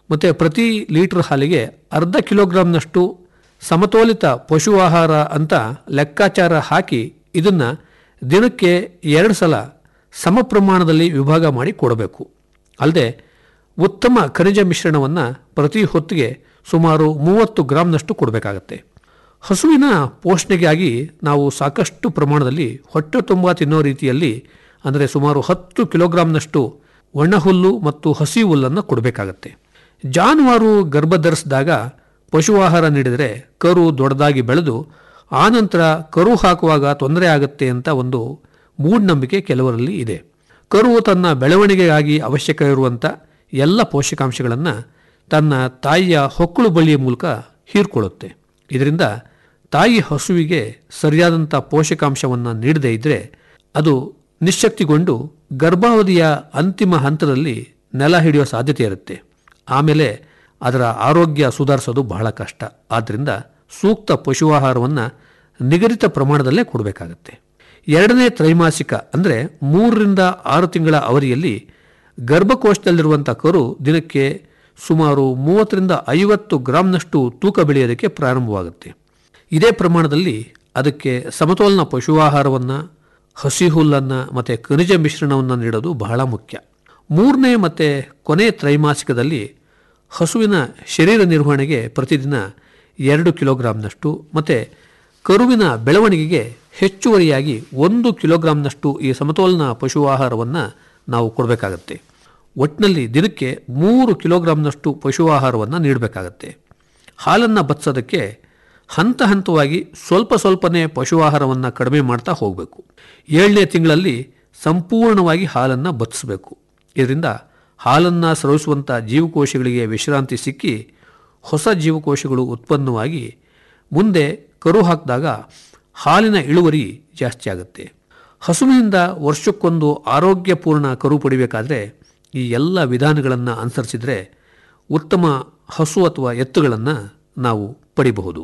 ಮತ್ತು ಪ್ರತಿ ಲೀಟರ್ ಹಾಲಿಗೆ ಅರ್ಧ ಕಿಲೋಗ್ರಾಂನಷ್ಟು ಸಮತೋಲಿತ ಪಶು ಆಹಾರ ಅಂತ ಲೆಕ್ಕಾಚಾರ ಹಾಕಿ ಇದನ್ನು ದಿನಕ್ಕೆ ಎರಡು ಸಲ ಸಮ ಪ್ರಮಾಣದಲ್ಲಿ ವಿಭಾಗ ಮಾಡಿ ಕೊಡಬೇಕು ಅಲ್ಲದೆ ಉತ್ತಮ ಖನಿಜ ಮಿಶ್ರಣವನ್ನು ಪ್ರತಿ ಹೊತ್ತಿಗೆ ಸುಮಾರು ಮೂವತ್ತು ಗ್ರಾಂನಷ್ಟು ಕೊಡಬೇಕಾಗತ್ತೆ ಹಸುವಿನ ಪೋಷಣೆಗಾಗಿ ನಾವು ಸಾಕಷ್ಟು ಪ್ರಮಾಣದಲ್ಲಿ ಹೊಟ್ಟೆ ತುಂಬ ತಿನ್ನೋ ರೀತಿಯಲ್ಲಿ ಅಂದರೆ ಸುಮಾರು ಹತ್ತು ಕಿಲೋಗ್ರಾಂನಷ್ಟು ಒಣಹುಲ್ಲು ಮತ್ತು ಹಸಿ ಹುಲ್ಲನ್ನು ಕೊಡಬೇಕಾಗತ್ತೆ ಜಾನುವಾರು ಗರ್ಭ ಧರಿಸಿದಾಗ ಪಶು ಆಹಾರ ನೀಡಿದರೆ ಕರು ದೊಡ್ಡದಾಗಿ ಬೆಳೆದು ಆನಂತರ ಕರು ಹಾಕುವಾಗ ತೊಂದರೆ ಆಗುತ್ತೆ ಅಂತ ಒಂದು ಮೂಢನಂಬಿಕೆ ಕೆಲವರಲ್ಲಿ ಇದೆ ಕರು ತನ್ನ ಬೆಳವಣಿಗೆಗಾಗಿ ಅವಶ್ಯಕ ಇರುವಂಥ ಎಲ್ಲ ಪೋಷಕಾಂಶಗಳನ್ನು ತನ್ನ ತಾಯಿಯ ಹೊಕ್ಕಳು ಬಳ್ಳಿಯ ಮೂಲಕ ಹೀರ್ಕೊಳ್ಳುತ್ತೆ ಇದರಿಂದ ತಾಯಿ ಹಸುವಿಗೆ ಸರಿಯಾದಂಥ ಪೋಷಕಾಂಶವನ್ನು ನೀಡದೇ ಇದ್ದರೆ ಅದು ನಿಶ್ಶಕ್ತಿಗೊಂಡು ಗರ್ಭಾವಧಿಯ ಅಂತಿಮ ಹಂತದಲ್ಲಿ ನೆಲ ಹಿಡಿಯೋ ಸಾಧ್ಯತೆ ಇರುತ್ತೆ ಆಮೇಲೆ ಅದರ ಆರೋಗ್ಯ ಸುಧಾರಿಸೋದು ಬಹಳ ಕಷ್ಟ ಆದ್ದರಿಂದ ಸೂಕ್ತ ಪಶು ಆಹಾರವನ್ನು ನಿಗದಿತ ಪ್ರಮಾಣದಲ್ಲೇ ಕೊಡಬೇಕಾಗತ್ತೆ ಎರಡನೇ ತ್ರೈಮಾಸಿಕ ಅಂದರೆ ಮೂರರಿಂದ ಆರು ತಿಂಗಳ ಅವಧಿಯಲ್ಲಿ ಗರ್ಭಕೋಶದಲ್ಲಿರುವಂಥ ಕರು ದಿನಕ್ಕೆ ಸುಮಾರು ಮೂವತ್ತರಿಂದ ಐವತ್ತು ಗ್ರಾಂನಷ್ಟು ತೂಕ ಬೆಳೆಯೋದಕ್ಕೆ ಪ್ರಾರಂಭವಾಗುತ್ತೆ ಇದೇ ಪ್ರಮಾಣದಲ್ಲಿ ಅದಕ್ಕೆ ಸಮತೋಲನ ಪಶು ಆಹಾರವನ್ನು ಹಸಿ ಹುಲ್ಲನ್ನು ಮತ್ತು ಖನಿಜ ಮಿಶ್ರಣವನ್ನು ನೀಡೋದು ಬಹಳ ಮುಖ್ಯ ಮೂರನೇ ಮತ್ತು ಕೊನೆಯ ತ್ರೈಮಾಸಿಕದಲ್ಲಿ ಹಸುವಿನ ಶರೀರ ನಿರ್ವಹಣೆಗೆ ಪ್ರತಿದಿನ ಎರಡು ಕಿಲೋಗ್ರಾಂನಷ್ಟು ಮತ್ತು ಕರುವಿನ ಬೆಳವಣಿಗೆಗೆ ಹೆಚ್ಚುವರಿಯಾಗಿ ಒಂದು ಕಿಲೋಗ್ರಾಂನಷ್ಟು ಈ ಸಮತೋಲನ ಪಶು ಆಹಾರವನ್ನು ನಾವು ಕೊಡಬೇಕಾಗತ್ತೆ ಒಟ್ಟಿನಲ್ಲಿ ದಿನಕ್ಕೆ ಮೂರು ಕಿಲೋಗ್ರಾಂನಷ್ಟು ಪಶು ಆಹಾರವನ್ನು ನೀಡಬೇಕಾಗತ್ತೆ ಹಾಲನ್ನು ಬತ್ಸೋದಕ್ಕೆ ಹಂತ ಹಂತವಾಗಿ ಸ್ವಲ್ಪ ಸ್ವಲ್ಪನೇ ಪಶು ಆಹಾರವನ್ನು ಕಡಿಮೆ ಮಾಡ್ತಾ ಹೋಗಬೇಕು ಏಳನೇ ತಿಂಗಳಲ್ಲಿ ಸಂಪೂರ್ಣವಾಗಿ ಹಾಲನ್ನು ಬತ್ತಿಸಬೇಕು ಇದರಿಂದ ಹಾಲನ್ನು ಸ್ರವಿಸುವಂಥ ಜೀವಕೋಶಗಳಿಗೆ ವಿಶ್ರಾಂತಿ ಸಿಕ್ಕಿ ಹೊಸ ಜೀವಕೋಶಗಳು ಉತ್ಪನ್ನವಾಗಿ ಮುಂದೆ ಕರು ಹಾಕಿದಾಗ ಹಾಲಿನ ಇಳುವರಿ ಜಾಸ್ತಿ ಆಗುತ್ತೆ ಹಸುವಿನಿಂದ ವರ್ಷಕ್ಕೊಂದು ಆರೋಗ್ಯಪೂರ್ಣ ಕರು ಪಡಿಬೇಕಾದ್ರೆ ಈ ಎಲ್ಲ ವಿಧಾನಗಳನ್ನು ಅನುಸರಿಸಿದರೆ ಉತ್ತಮ ಹಸು ಅಥವಾ ಎತ್ತುಗಳನ್ನು ನಾವು ಪಡಿಬಹುದು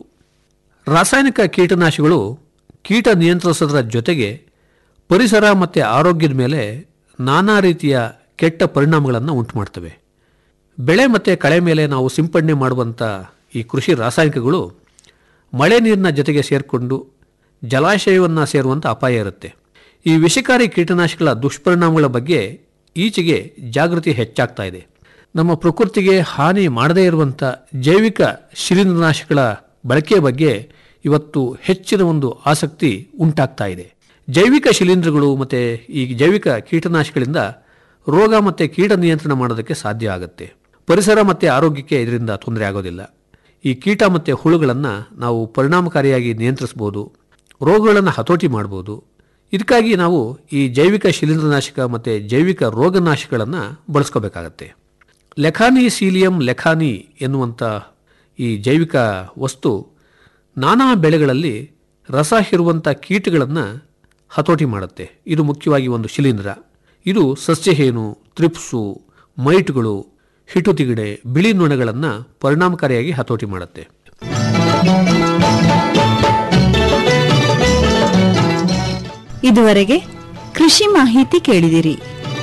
ರಾಸಾಯನಿಕ ಕೀಟನಾಶಕಗಳು ಕೀಟ ನಿಯಂತ್ರಿಸೋದರ ಜೊತೆಗೆ ಪರಿಸರ ಮತ್ತು ಆರೋಗ್ಯದ ಮೇಲೆ ನಾನಾ ರೀತಿಯ ಕೆಟ್ಟ ಪರಿಣಾಮಗಳನ್ನು ಉಂಟು ಮಾಡ್ತವೆ ಬೆಳೆ ಮತ್ತು ಕಳೆ ಮೇಲೆ ನಾವು ಸಿಂಪಡಣೆ ಮಾಡುವಂಥ ಈ ಕೃಷಿ ರಾಸಾಯನಿಕಗಳು ಮಳೆ ನೀರಿನ ಜೊತೆಗೆ ಸೇರಿಕೊಂಡು ಜಲಾಶಯವನ್ನು ಸೇರುವಂಥ ಅಪಾಯ ಇರುತ್ತೆ ಈ ವಿಷಕಾರಿ ಕೀಟನಾಶಕಗಳ ದುಷ್ಪರಿಣಾಮಗಳ ಬಗ್ಗೆ ಈಚೆಗೆ ಜಾಗೃತಿ ಹೆಚ್ಚಾಗ್ತಾ ಇದೆ ನಮ್ಮ ಪ್ರಕೃತಿಗೆ ಹಾನಿ ಮಾಡದೇ ಇರುವಂಥ ಜೈವಿಕ ಶಿಲೀಂಧ್ರನಾಶಕಗಳ ಬಳಕೆಯ ಬಗ್ಗೆ ಇವತ್ತು ಹೆಚ್ಚಿನ ಒಂದು ಆಸಕ್ತಿ ಉಂಟಾಗ್ತಾ ಇದೆ ಜೈವಿಕ ಶಿಲೀಂಧ್ರಗಳು ಮತ್ತು ಈ ಜೈವಿಕ ಕೀಟನಾಶಕಗಳಿಂದ ರೋಗ ಮತ್ತು ಕೀಟ ನಿಯಂತ್ರಣ ಮಾಡೋದಕ್ಕೆ ಸಾಧ್ಯ ಆಗುತ್ತೆ ಪರಿಸರ ಮತ್ತು ಆರೋಗ್ಯಕ್ಕೆ ಇದರಿಂದ ತೊಂದರೆ ಆಗೋದಿಲ್ಲ ಈ ಕೀಟ ಮತ್ತು ಹುಳುಗಳನ್ನು ನಾವು ಪರಿಣಾಮಕಾರಿಯಾಗಿ ನಿಯಂತ್ರಿಸ್ಬೋದು ರೋಗಗಳನ್ನು ಹತೋಟಿ ಮಾಡ್ಬೋದು ಇದಕ್ಕಾಗಿ ನಾವು ಈ ಜೈವಿಕ ಶಿಲೀಂಧ್ರನಾಶಕ ಮತ್ತು ಜೈವಿಕ ರೋಗನಾಶಕಗಳನ್ನು ಬಳಸ್ಕೋಬೇಕಾಗತ್ತೆ ಲೆಖಾನಿ ಸೀಲಿಯಂ ಲೆಖಾನಿ ಎನ್ನುವಂಥ ಈ ಜೈವಿಕ ವಸ್ತು ನಾನಾ ಬೆಳೆಗಳಲ್ಲಿ ರಸ ಹೀರುವಂಥ ಕೀಟಗಳನ್ನು ಹತೋಟಿ ಮಾಡುತ್ತೆ ಇದು ಮುಖ್ಯವಾಗಿ ಒಂದು ಶಿಲೀಂಧ್ರ ಇದು ಸಸ್ಯಹೇನು ತ್ರಿಪ್ಸು ಮೈಟ್ಗಳು ಹಿಟುತಿಗಿಡೆ ಬಿಳಿ ನೊಣಗಳನ್ನು ಪರಿಣಾಮಕಾರಿಯಾಗಿ ಹತೋಟಿ ಮಾಡುತ್ತೆ ಇದುವರೆಗೆ ಕೃಷಿ ಮಾಹಿತಿ ಕೇಳಿದಿರಿ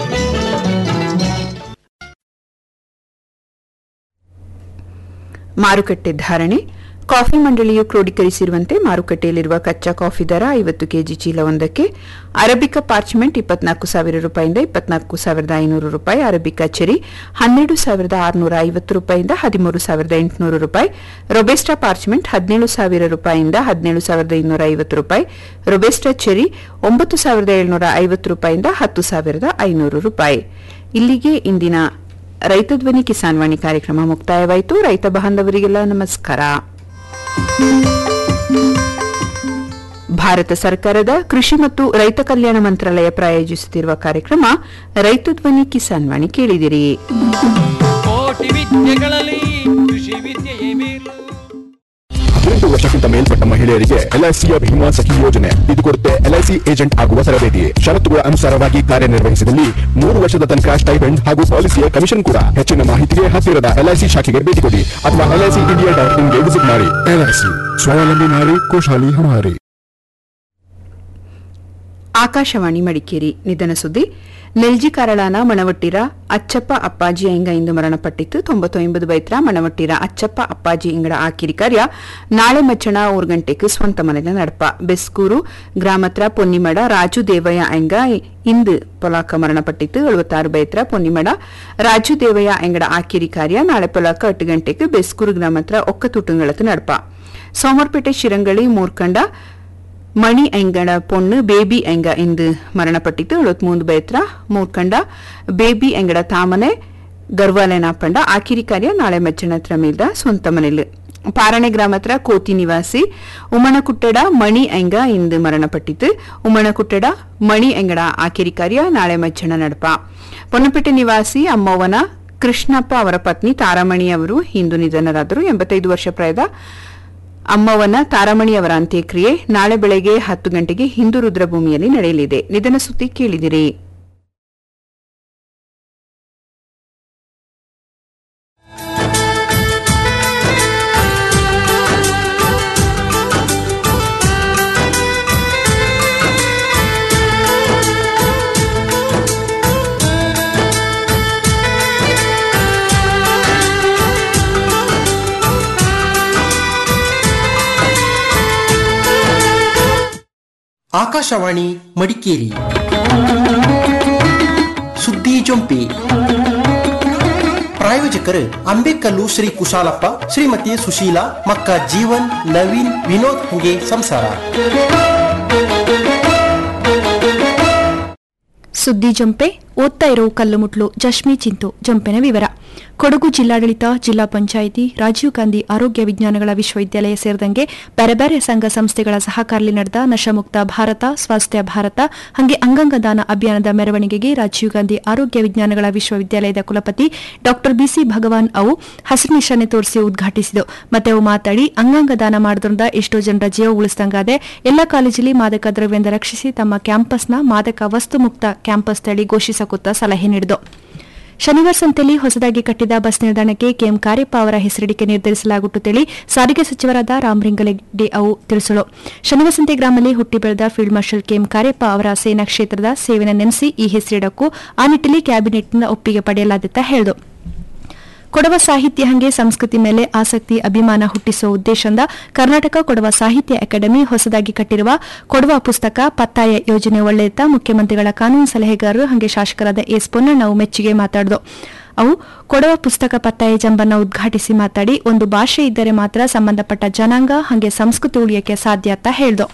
ಮಾರುಕಟ್ಟೆ ಧಾರಣೆ ಕಾಫಿ ಮಂಡಳಿಯು ಕ್ರೋಢೀಕರಿಸಿರುವಂತೆ ಮಾರುಕಟ್ಟೆಯಲ್ಲಿರುವ ಕಚ್ಚಾ ಕಾಫಿ ದರ ಐವತ್ತು ಕೆಜಿ ಚೀಲವೊಂದಕ್ಕೆ ಅರಬಿಕಾ ಪಾರ್ಚ್ಮೆಂಟ್ ಇಪ್ಪತ್ನಾಲ್ಕು ಸಾವಿರ ರೂಪಾಯಿಂದ ಇಪ್ಪತ್ನಾಲ್ಕು ಸಾವಿರದ ಐನೂರು ರೂಪಾಯಿ ಅರಬಿಕಾ ಚೆರಿ ಹನ್ನೆರಡು ಸಾವಿರದ ಆರುನೂರ ಐವತ್ತು ರೂಪಾಯಿಂದ ಹದಿಮೂರು ಸಾವಿರದ ಎಂಟುನೂರು ರೂಪಾಯಿ ರೊಬೆಸ್ಟಾ ಪಾರ್ಚ್ಮೆಂಟ್ ಹದಿನೇಳು ಸಾವಿರ ರೂಪಾಯಿಯಿಂದ ಹದಿನೇಳು ಸಾವಿರದ ಇನ್ನೂರ ಐವತ್ತು ರೂಪಾಯಿ ರೊಬೆಸ್ಟಾ ಚೆರಿ ಒಂಬತ್ತು ಸಾವಿರದ ಏಳುನೂರ ಐವತ್ತು ರೂಪಾಯಿಯಿಂದ ಹತ್ತು ಸಾವಿರದ ಐನೂರು ರೂಪಾಯಿ ಇಲ್ಲಿಗೆ ಇಂದಿನ ರೈತ ಧ್ವನಿ ಕಿಸಾನ್ ವಾಣಿ ಕಾರ್ಯಕ್ರಮ ಮುಕ್ತಾಯವಾಯಿತು ರೈತ ಬಾಂಧವರಿಗೆಲ್ಲ ನಮಸ್ಕಾರ ಭಾರತ ಸರ್ಕಾರದ ಕೃಷಿ ಮತ್ತು ರೈತ ಕಲ್ಯಾಣ ಮಂತ್ರಾಲಯ ಪ್ರಾಯೋಜಿಸುತ್ತಿರುವ ಕಾರ್ಯಕ್ರಮ ರೈತ ಧ್ವನಿ ಕಿಸಾನ್ ವಾಣಿ ಕೇಳಿದಿರಿ ಕೋಟಿ ವಿದ್ಯೆಗಳಲ್ಲಿ ಕೃಷಿ ವಿದ್ಯೆಯೇ ಮೇಲು ಹದಿನೆಂಟು ವರ್ಷಕ್ಕಿಂತ ಮೇಲ್ಪಟ್ಟ ಮಹಿಳೆಯರಿಗೆ ಎಲ್ಐಸಿಯ ಭೀಮಾ ಸಖಿ ಯೋಜನೆ ಇದು ಕೊಡುತ್ತೆ ಎಲ್ಐಸಿ ಏಜೆಂಟ್ ಆಗುವ ತರಬೇತಿ ಷರತ್ತುಗಳ ಅನುಸಾರವಾಗಿ ಕಾರ್ಯನಿರ್ವಹಿಸಿದಲ್ಲಿ ಮೂರು ವರ್ಷದ ತನಕ ಸ್ಟೈಪೆಂಡ್ ಹಾಗೂ ಪಾಲಿಸಿಯ ಕಮಿಷನ್ ಕೂಡ ಹೆಚ್ಚಿನ ಮಾಹಿತಿಗೆ ಹತ್ತಿರದ ಎಲ್ಐಸಿ ಶಾಖೆಗೆ ಭೇಟಿ ಕೊಡಿ ಅಥವಾ ಎಲ್ಐಸಿ ಇಂಡಿಯಾ ಡಾಟ್ ಇನ್ಗೆ ವಿಸಿಟ್ ಮಾಡಿ ಎಲ್ಐಸಿ ಸ್ವಾವಲಂಬಿ ನಾರಿ ಖುಷಹಾಲಿ ಹಮಾರಿ ಆಕಾಶವಾಣಿ ಮಡಿಕೇರಿ ನಿಧನ ಸುದ್ದಿ ನೆಲ್ಜಿ ಕರಳಾನ ಮಣವಟ್ಟಿರ ಅಚ್ಚಪ್ಪ ಅಪ್ಪಾಜಿ ಎಂಗ ಇಂದು ಮರಣಪಟ್ಟಿತ್ತು ತೊಂಬತ್ತೊಂಬದು ಬೈತ್ರ ಮಣವಟ್ಟಿರ ಅಚ್ಚಪ್ಪ ಅಪ್ಪಾಜಿ ಇಂಗಡ ಆಕಿರಿ ಕಾರ್ಯ ನಾಳೆ ಮಚ್ಚಣ ಮೂರು ಗಂಟೆಗೆ ಸ್ವಂತ ಮನೆಯ ನಡಪ ಬೆಸ್ಕೂರು ಗ್ರಾಮತ್ರ ಪೊನ್ನಿಮಡ ರಾಜು ದೇವಯ್ಯ ಎಂಗ ಇಂದು ಪೊಲಾಕ ಮರಣಪಟ್ಟಿತ್ತು ಎಳುವತ್ತಾರು ಬೈತ್ರ ಪೊನ್ನಿಮಡ ರಾಜು ದೇವಯ್ಯ ಎಂಗಡ ಆಕಿರಿ ಕಾರ್ಯ ನಾಳೆ ಪೊಲಾಕ ಎಟ್ಟು ಗಂಟೆಗೆ ಬೆಸ್ಕೂರು ಗ್ರಾಮತ್ರ ಒಕ್ಕ ತುಟುಂಗಳತ್ತು ನಡಪ ಸೋಮರ್ಪೇಟೆ ಶಿರಂಗಳಿ ಮೂರ್ಕಂಡ ಮಣಿ ಎಂಗಡ ಪೊಣ್ಣು ಬೇಬಿ ಎಂಗ ಇಂದು ಮರಣಪಟ್ಟಿತ್ತು ಎಳುವತ್ಮೂಂದು ಬೈತ್ರ ಮೂರ್ಕಂಡ ಬೇಬಿ ಎಂಗಡ ತಾಮನೆ ಗರ್ವಾಲೆನಾಪಂಡ ಆಕಿರಿ ಕಾರ್ಯ ನಾಳೆ ಮಜ್ಜನತ್ರ ಮೇಲ್ದ ಸ್ವಂತ ಮನೆಲು ಪಾರಣೆ ಗ್ರಾಮತ್ರ ಕೋತಿ ನಿವಾಸಿ ಉಮಣಕುಟ್ಟಡ ಮಣಿ ಎಂಗ ಇಂದು ಮರಣಪಟ್ಟಿತ್ತು ಉಮಣಕುಟ್ಟಡ ಮಣಿ ಎಂಗಡ ಆಕಿರಿ ಕಾರ್ಯ ನಾಳೆ ಮಜ್ಜನ ನಡಪ ಪೊನ್ನಪೇಟೆ ನಿವಾಸಿ ಅಮ್ಮವ್ವನ ಕೃಷ್ಣಪ್ಪ ಅವರ ಪತ್ನಿ ತಾರಾಮಣಿ ಅವರು ಇಂದು ನಿಧನರಾದರು ಎಂಬತ್ತೈದು ವರ್ಷ ಪ್ರಾಯದ ಅಮ್ಮವನ ತಾರಾಮಣಿ ಅವರ ಅಂತ್ಯಕ್ರಿಯೆ ನಾಳೆ ಬೆಳಗ್ಗೆ ಹತ್ತು ಗಂಟೆಗೆ ಹಿಂದೂ ರುದ್ರಭೂಮಿಯಲ್ಲಿ ನಡೆಯಲಿದೆ ನಿಧನ ಸುದ್ದಿ ಕೇಳಿದಿರಿ ಆಕಾಶವಾಣಿ ಮಡಿಕೇರಿ ಸುದ್ದಿ ಜೊಂಪಿ ಪ್ರಾಯೋಜಕರು ಅಂಬೇಕಲ್ಲು ಶ್ರೀ ಕುಶಾಲಪ್ಪ ಶ್ರೀಮತಿ ಸುಶೀಲಾ ಮಕ್ಕ ಜೀವನ್ ನವೀನ್ ವಿನೋದ್ ಹಂಗೆ ಸಂಸಾರ ಸುದ್ದಿ ಜಂಪೆ ಓದ್ತಾ ಇರೋ ಕಲ್ಲುಮುಟ್ಲು ಜಶ್ಮಿ ಚಿಂತು ಜಂಪೆನ ವಿವರ ಕೊಡಗು ಜಿಲ್ಲಾಡಳಿತ ಜಿಲ್ಲಾ ಪಂಚಾಯಿತಿ ರಾಜೀವ್ ಗಾಂಧಿ ಆರೋಗ್ಯ ವಿಜ್ಞಾನಗಳ ವಿಶ್ವವಿದ್ಯಾಲಯ ಸೇರಿದಂಗೆ ಬೇರೆ ಬೇರೆ ಸಂಘ ಸಂಸ್ಥೆಗಳ ಸಹಕಾರದಲ್ಲಿ ನಡೆದ ನಶಮುಕ್ತ ಭಾರತ ಸ್ವಾಸ್ಥ್ಯ ಭಾರತ ಹಾಗೆ ಅಂಗಾಂಗ ದಾನ ಅಭಿಯಾನದ ಮೆರವಣಿಗೆಗೆ ರಾಜೀವ್ ಗಾಂಧಿ ಆರೋಗ್ಯ ವಿಜ್ಞಾನಗಳ ವಿಶ್ವವಿದ್ಯಾಲಯದ ಕುಲಪತಿ ಡಾ ಬಿಸಿ ಭಗವಾನ್ ಅವು ಹಸಿರು ನಿಶಾನೆ ತೋರಿಸಿ ಉದ್ಘಾಟಿಸಿದರು ಮತ್ತೆ ಅವು ಮಾತಾಡಿ ಅಂಗಾಂಗ ದಾನ ಮಾಡೋದ್ರಿಂದ ಎಷ್ಟೋ ಜನರ ಜೀವ ಉಳಿಸಿದಂಗಾದೆ ಎಲ್ಲ ಕಾಲೇಜಲ್ಲಿ ಮಾದಕ ದ್ರವ್ಯದಿಂದ ರಕ್ಷಿಸಿ ತಮ್ಮ ಕ್ಯಾಂಪಸ್ನ ಮಾದಕ ವಸ್ತು ಮುಕ್ತ ಕ್ಯಾಂಪಸ್ ತಳಿ ಘೋಷಿಸಕುತ್ತ ಸಲಹೆ ನೀಡಿದರು ಶನಿವಾರ ಸಂತೆಯಲ್ಲಿ ಹೊಸದಾಗಿ ಕಟ್ಟಿದ ಬಸ್ ನಿಲ್ದಾಣಕ್ಕೆ ಕೆಎಂ ಕಾರ್ಯಪ್ಪ ಅವರ ಹೆಸರಿಡಿಕೆ ನಿರ್ಧರಿಸಲಾಗುಟ್ಟು ತಿಳಿ ಸಾರಿಗೆ ಸಚಿವರಾದ ರಾಮಲಿಂಗರೆಡ್ಡಿ ಅವು ತಿಳಿಸಲು ಶನಿವಾರ ಸಂತೆ ಗ್ರಾಮದಲ್ಲಿ ಹುಟ್ಟಿ ಬೆಳೆದ ಫೀಲ್ಡ್ ಮಾರ್ಷಲ್ ಕೆಎಂ ಕಾರ್ಯಪ್ಪ ಅವರ ಸೇನಾ ಕ್ಷೇತ್ರದ ಸೇವೆನ ನೆನೆಸಿ ಈ ಹೆಸರಿಡಕ್ಕೂ ಆ ನಿಟ್ಟಿನಲ್ಲಿ ಕ್ಯಾಬಿನೆಟ್ನ ಒಪ್ಪಿಗೆ ಪಡೆಯಲಾದಿತ್ತ ಹೇಳಿದರು ಕೊಡವ ಸಾಹಿತ್ಯ ಹಂಗೆ ಸಂಸ್ಕೃತಿ ಮೇಲೆ ಆಸಕ್ತಿ ಅಭಿಮಾನ ಹುಟ್ಟಿಸುವ ಉದ್ದೇಶದಿಂದ ಕರ್ನಾಟಕ ಕೊಡವ ಸಾಹಿತ್ಯ ಅಕಾಡೆಮಿ ಹೊಸದಾಗಿ ಕಟ್ಟಿರುವ ಕೊಡವ ಪುಸ್ತಕ ಪತ್ತಾಯ ಯೋಜನೆ ಒಳ್ಳೆಯತ್ತ ಮುಖ್ಯಮಂತ್ರಿಗಳ ಕಾನೂನು ಸಲಹೆಗಾರರು ಹಂಗೆ ಶಾಸಕರಾದ ಎಸ್ ಪೊನ್ನಣ್ಣ ಮೆಚ್ಚುಗೆ ಮಾತಾಡಿದರು ಅವು ಕೊಡವ ಪುಸ್ತಕ ಪತ್ತಾಯ ಜಂಬನ್ನ ಉದ್ಘಾಟಿಸಿ ಮಾತಾಡಿ ಒಂದು ಭಾಷೆ ಇದ್ದರೆ ಮಾತ್ರ ಸಂಬಂಧಪಟ್ಟ ಜನಾಂಗ ಹಂಗೆ ಸಂಸ್ಕೃತಿ ಉಳಿಯಕ್ಕೆ ಸಾಧ್ಯ ಅಂತ ಹೇಳಿದ್ರು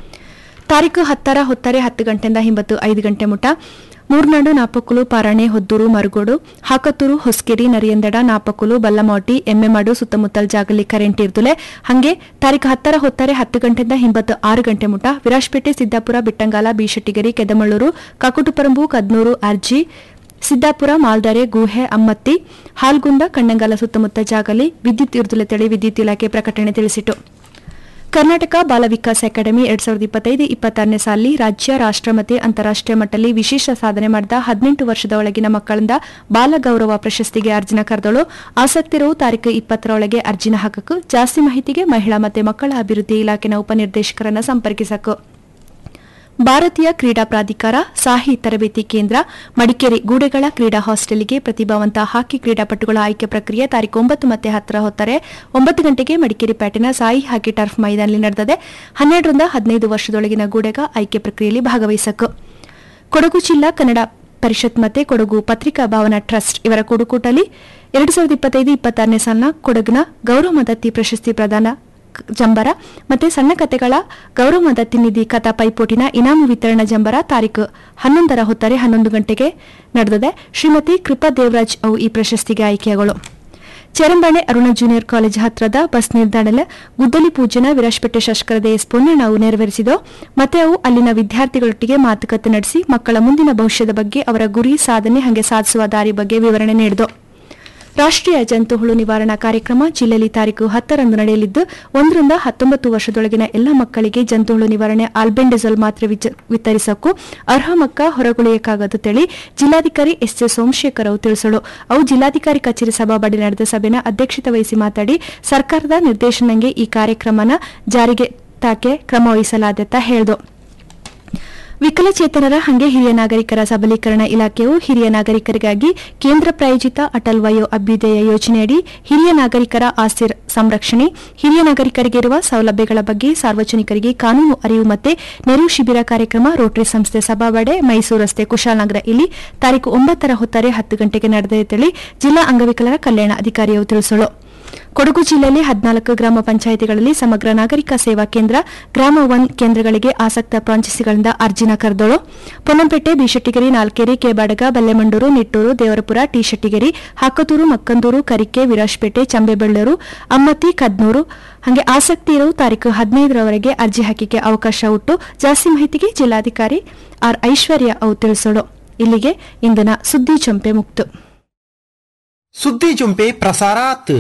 ತಾರೀಕು ಹತ್ತರ ಹೊತ್ತರೆ ಹತ್ತು ಗಂಟೆಯಿಂದ ಹಿಂಬತ್ತು ಐದು ಗಂಟೆ ಮುಟ ಮೂರ್ನಾಡು ನಾಪಕ್ಕುಲು ಪಾರಾಣೆ ಹೊದ್ದೂರು ಮರುಗೋಡು ಹಾಕತ್ತೂರು ಹೊಸಕೆರಿ ನರಿಯಂದಡ ನಾಪಕ್ಕುಲು ಬಲ್ಲಮಾಟಿ ಎಮ್ಮೆಮಾಡು ಸುತ್ತಮುತ್ತಲ ಜಾಗಲಿ ಕರೆಂಟ್ ಇರ್ದುಲೆ ಹಂಗೆ ತಾರೀಕು ಹತ್ತರ ಹೊತ್ತರೆ ಹತ್ತು ಗಂಟೆಯಿಂದ ಹಿಂಬತ್ತು ಆರು ಗಂಟೆ ಮುಟ ವಿರಾಜ್ಪೇಟೆ ಸಿದ್ದಾಪುರ ಬಿಟ್ಟಂಗಾಲ ಬಿಶೆಟ್ಟಿಗೆರಿ ಕೆದಮಳ್ಳೂರು ಕಾಕುಟುಪರಂಬು ಕದ್ನೂರು ಅರ್ಜಿ ಸಿದ್ದಾಪುರ ಮಾಲ್ದಾರೆ ಗುಹೆ ಅಮ್ಮತ್ತಿ ಹಾಲ್ಗುಂದ ಕಣ್ಣಂಗಾಲ ಸುತ್ತಮುತ್ತ ಜಾಗಲಿ ವಿದ್ಯುತ್ ಇರ್ದುಲೆ ತಳಿ ವಿದ್ಯುತ್ ಇಲಾಖೆ ಪ್ರಕಟಣೆ ತಿಳಿಸಿತು ಕರ್ನಾಟಕ ಬಾಲ ವಿಕಾಸ್ ಅಕಾಡೆಮಿ ಎರಡ್ ಸಾವಿರದ ಇಪ್ಪತ್ತೈದು ಇಪ್ಪತ್ತಾರನೇ ಸಾಲಿ ರಾಜ್ಯ ರಾಷ್ಟ್ರ ಮತ್ತು ಅಂತಾರಾಷ್ಟ್ರೀಯ ಮಟ್ಟದಲ್ಲಿ ವಿಶೇಷ ಸಾಧನೆ ಮಾಡಿದ ಹದಿನೆಂಟು ವರ್ಷದ ಒಳಗಿನ ಮಕ್ಕಳಿಂದ ಬಾಲ ಗೌರವ ಪ್ರಶಸ್ತಿಗೆ ಅರ್ಜಿನ ಕರೆದಳು ಆಸಕ್ತಿರು ತಾರೀಕು ಇಪ್ಪತ್ತರ ಒಳಗೆ ಅರ್ಜಿನ ಹಾಕಕ್ಕೆ ಜಾಸ್ತಿ ಮಾಹಿತಿಗೆ ಮಹಿಳಾ ಮತ್ತು ಮಕ್ಕಳ ಅಭಿವೃದ್ಧಿ ಇಲಾಖೆನ ಉಪನಿರ್ದೇಶಕರನ್ನ ಸಂಪರ್ಕಿಸಕು ಭಾರತೀಯ ಕ್ರೀಡಾ ಪ್ರಾಧಿಕಾರ ಸಾಹಿ ತರಬೇತಿ ಕೇಂದ್ರ ಮಡಿಕೇರಿ ಗೂಡೆಗಳ ಕ್ರೀಡಾ ಹಾಸ್ಟೆಲ್ಗೆ ಪ್ರತಿಭಾವಂತ ಹಾಕಿ ಕ್ರೀಡಾಪಟುಗಳ ಆಯ್ಕೆ ಪ್ರಕ್ರಿಯೆ ತಾರೀಕು ಒಂಬತ್ತು ಮತ್ತೆ ಹತ್ತರ ಹೊತ್ತಾರೆ ಒಂಬತ್ತು ಗಂಟೆಗೆ ಮಡಿಕೇರಿ ಪ್ಯಾಟಿನ ಸಾಯಿ ಹಾಕಿ ಟರ್ಫ್ ಮೈದಾನದಲ್ಲಿ ನಡೆದಿದೆ ಹನ್ನೆರಡರಿಂದ ಹದಿನೈದು ವರ್ಷದೊಳಗಿನ ಗೂಡೆಗ ಆಯ್ಕೆ ಪ್ರಕ್ರಿಯೆಯಲ್ಲಿ ಭಾಗವಹಿಸಕು ಕೊಡಗು ಜಿಲ್ಲಾ ಕನ್ನಡ ಪರಿಷತ್ ಮತ್ತೆ ಕೊಡಗು ಪತ್ರಿಕಾ ಭವನ ಟ್ರಸ್ಟ್ ಇವರ ಕೂಡುಕೂಟಲ್ಲಿ ಎರಡು ಸಾವಿರದ ಇಪ್ಪತ್ತೈದು ಇಪ್ಪತ್ತಾರನೇ ಸಾಲಿನ ಕೊಡಗಿನ ಗೌರವ ಮದತಿ ಪ್ರಶಸ್ತಿ ಪ್ರದಾನ ಜಂಬರ ಮತ್ತೆ ಸಣ್ಣ ಕತೆಗಳ ಗೌರವ ಮದತಿ ನಿಧಿ ಕಥಾ ಪೈಪೋಟಿನ ಇನಾಮು ವಿತರಣಾ ಜಂಬರ ತಾರೀಕು ಹನ್ನೊಂದರ ಹೊತ್ತರೆ ಹನ್ನೊಂದು ಗಂಟೆಗೆ ನಡೆದಿದೆ ಶ್ರೀಮತಿ ಕೃಪಾ ದೇವರಾಜ್ ಅವು ಈ ಪ್ರಶಸ್ತಿಗೆ ಆಯ್ಕೆಗಳು ಚರಂಬಾಣೆ ಅರುಣ ಜೂನಿಯರ್ ಕಾಲೇಜ್ ಹತ್ರದ ಬಸ್ ನಿಲ್ದಾಣದ ಗುದ್ದಲಿ ಪೂಜೆನ ವಿರಾಜ್ಪೇಟೆ ಶಾಸಕರದ ಎಸ್ ಪೊನ್ನಣ್ಣ ಅವು ನೆರವೇರಿಸಿದ್ದು ಮತ್ತೆ ಅವು ಅಲ್ಲಿನ ವಿದ್ಯಾರ್ಥಿಗಳೊಟ್ಟಿಗೆ ಮಾತುಕತೆ ನಡೆಸಿ ಮಕ್ಕಳ ಮುಂದಿನ ಭವಿಷ್ಯದ ಬಗ್ಗೆ ಅವರ ಗುರಿ ಸಾಧನೆ ಹಾಗೆ ಸಾಧಿಸುವ ದಾರಿ ಬಗ್ಗೆ ವಿವರಣೆ ನೀಡಿತು ರಾಷ್ಟ್ರೀಯ ಜಂತು ಹುಳು ನಿವಾರಣಾ ಕಾರ್ಯಕ್ರಮ ಜಿಲ್ಲೆಯಲ್ಲಿ ತಾರೀಕು ಹತ್ತರಂದು ನಡೆಯಲಿದ್ದು ಒಂದರಿಂದ ಹತ್ತೊಂಬತ್ತು ವರ್ಷದೊಳಗಿನ ಎಲ್ಲ ಮಕ್ಕಳಿಗೆ ಜಂತು ಹುಳು ನಿವಾರಣೆ ಆಲ್ಬೆಂಡೆಜಲ್ ಮಾತ್ರೆ ವಿಚ- ವಿತರಿಸಕ್ಕೂ ಅರ್ಹ ಮಕ್ಕ ಹೊರಗುಳಿಯಕ್ಕಾಗದು ತಿಳಿ ಜಿಲ್ಲಾಧಿಕಾರಿ ಎಸ್ ಜೆ ಸೋಮಶೇಖರ್ ಅವರು ತಿಳಿಸಲು ಅವು ಜಿಲ್ಲಾಧಿಕಾರಿ ಕಚೇರಿ ಸಭಾಬಡಿ ನಡೆದ ಸಭೆನ ಅಧ್ಯಕ್ಷತೆ ವಹಿಸಿ ಮಾತಾಡಿ ಸರ್ಕಾರದ ನಿರ್ದೇಶನಂಗೆ ಈ ಕಾರ್ಯಕ್ರಮನ ಜಾರಿಗೆ ತಾಕೆ ಕ್ರಮ ವಹಿಸಲಾದತ್ತ ಹೇಳಿದು ವಿಕಲಚೇತನರ ಹಂಗೆ ಹಿರಿಯ ನಾಗರಿಕರ ಸಬಲೀಕರಣ ಇಲಾಖೆಯು ಹಿರಿಯ ನಾಗರಿಕರಿಗಾಗಿ ಕೇಂದ್ರ ಪ್ರಾಯೋಜಿತ ಅಟಲ್ ವಯೋ ಅಭ್ಯುದಯ ಯೋಜನೆಯಡಿ ಹಿರಿಯ ನಾಗರಿಕರ ಆಸ್ತಿ ರ- ಸಂರಕ್ಷಣೆ ಹಿರಿಯ ನಾಗರಿಕರಿಗೆ ಇರುವ ಸೌಲಭ್ಯಗಳ ಬಗ್ಗೆ ಸಾರ್ವಜನಿಕರಿಗೆ ಕಾನೂನು ಅರಿವು ಮತ್ತೆ ನೆರವು ಶಿಬಿರ ಕಾರ್ಯಕ್ರಮ ರೋಟರಿ ಸಂಸ್ಥೆ ಸಭಾವಡೆ ಮೈಸೂರು ರಸ್ತೆ ಕುಶಾಲನಗರ ಇಲ್ಲಿ ತಾರೀಕು ಒಂಬತ್ತರ ಹೊತ್ತಾರೆ ಹತ್ತು ಗಂಟೆಗೆ ನಡೆದಿದೆ ಜಿಲ್ಲಾ ಅಂಗವಿಕಲರ ಕಲ್ಯಾಣ ಅಧಿಕಾರಿಯು ತಿಳಿಸಲು ಕೊಡಗು ಜಿಲ್ಲೆಯಲ್ಲಿ ಹದಿನಾಲ್ಕು ಗ್ರಾಮ ಪಂಚಾಯಿತಿಗಳಲ್ಲಿ ಸಮಗ್ರ ನಾಗರಿಕ ಸೇವಾ ಕೇಂದ್ರ ಗ್ರಾಮ ಒನ್ ಕೇಂದ್ರಗಳಿಗೆ ಆಸಕ್ತ ಫ್ರಾಂಚೈಸಿಗಳಿಂದ ಅರ್ಜಿನ ಕರೆದೋಳು ಪೊನ್ನಂಪೇಟೆ ಬಿಶೆಟ್ಟಿಗೆರಿ ನಾಲ್ಕೇರಿ ಕೆಬಾಡಗ ಬಲ್ಲೆಮಂಡೂರು ನಿಟ್ಟೂರು ದೇವರಪುರ ಟಿ ಶೆಟ್ಟಿಗೆರಿ ಹಾಕತೂರು ಮಕ್ಕಂದೂರು ಕರಿಕೆ ವಿರಾಜ್ಪೇಟೆ ಚಂಬೆಬೆಳ್ಳೂರು ಅಮ್ಮತ್ತಿ ಕದ್ನೂರು ಹಾಗೆ ಆಸಕ್ತಿ ಇರೋ ತಾರೀಕು ಹದಿನೈದರವರೆಗೆ ಅರ್ಜಿ ಹಾಕಿಕೆ ಅವಕಾಶ ಉಂಟು ಜಾಸ್ತಿ ಮಾಹಿತಿಗೆ ಜಿಲ್ಲಾಧಿಕಾರಿ ಆರ್ ಐಶ್ವರ್ಯ ಅವು ತಿಳಿಸೋಳು ಇಲ್ಲಿಗೆ ಇಂದಿನ ಸುದ್ದಿ ಚಂಪೆ ಮುಕ್ತು ಸುದ್ದಿ ಜೊಂಪೆ ಪ್ರಸಾರಾತ್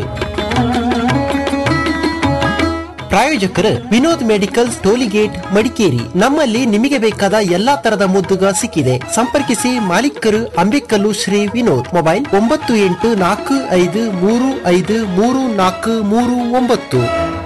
ಪ್ರಾಯೋಜಕರು ವಿನೋದ್ ಮೆಡಿಕಲ್ಸ್ ಟೋಲಿಗೇಟ್ ಮಡಿಕೇರಿ ನಮ್ಮಲ್ಲಿ ನಿಮಗೆ ಬೇಕಾದ ಎಲ್ಲಾ ತರದ ಮುದ್ದುಗ ಸಿಕ್ಕಿದೆ ಸಂಪರ್ಕಿಸಿ ಮಾಲೀಕರು ಅಂಬೇಕಲ್ಲು ಶ್ರೀ ವಿನೋದ್ ಮೊಬೈಲ್ ಒಂಬತ್ತು ಎಂಟು ನಾಲ್ಕು ಐದು ಮೂರು ಐದು ಮೂರು ನಾಲ್ಕು ಮೂರು ಒಂಬತ್ತು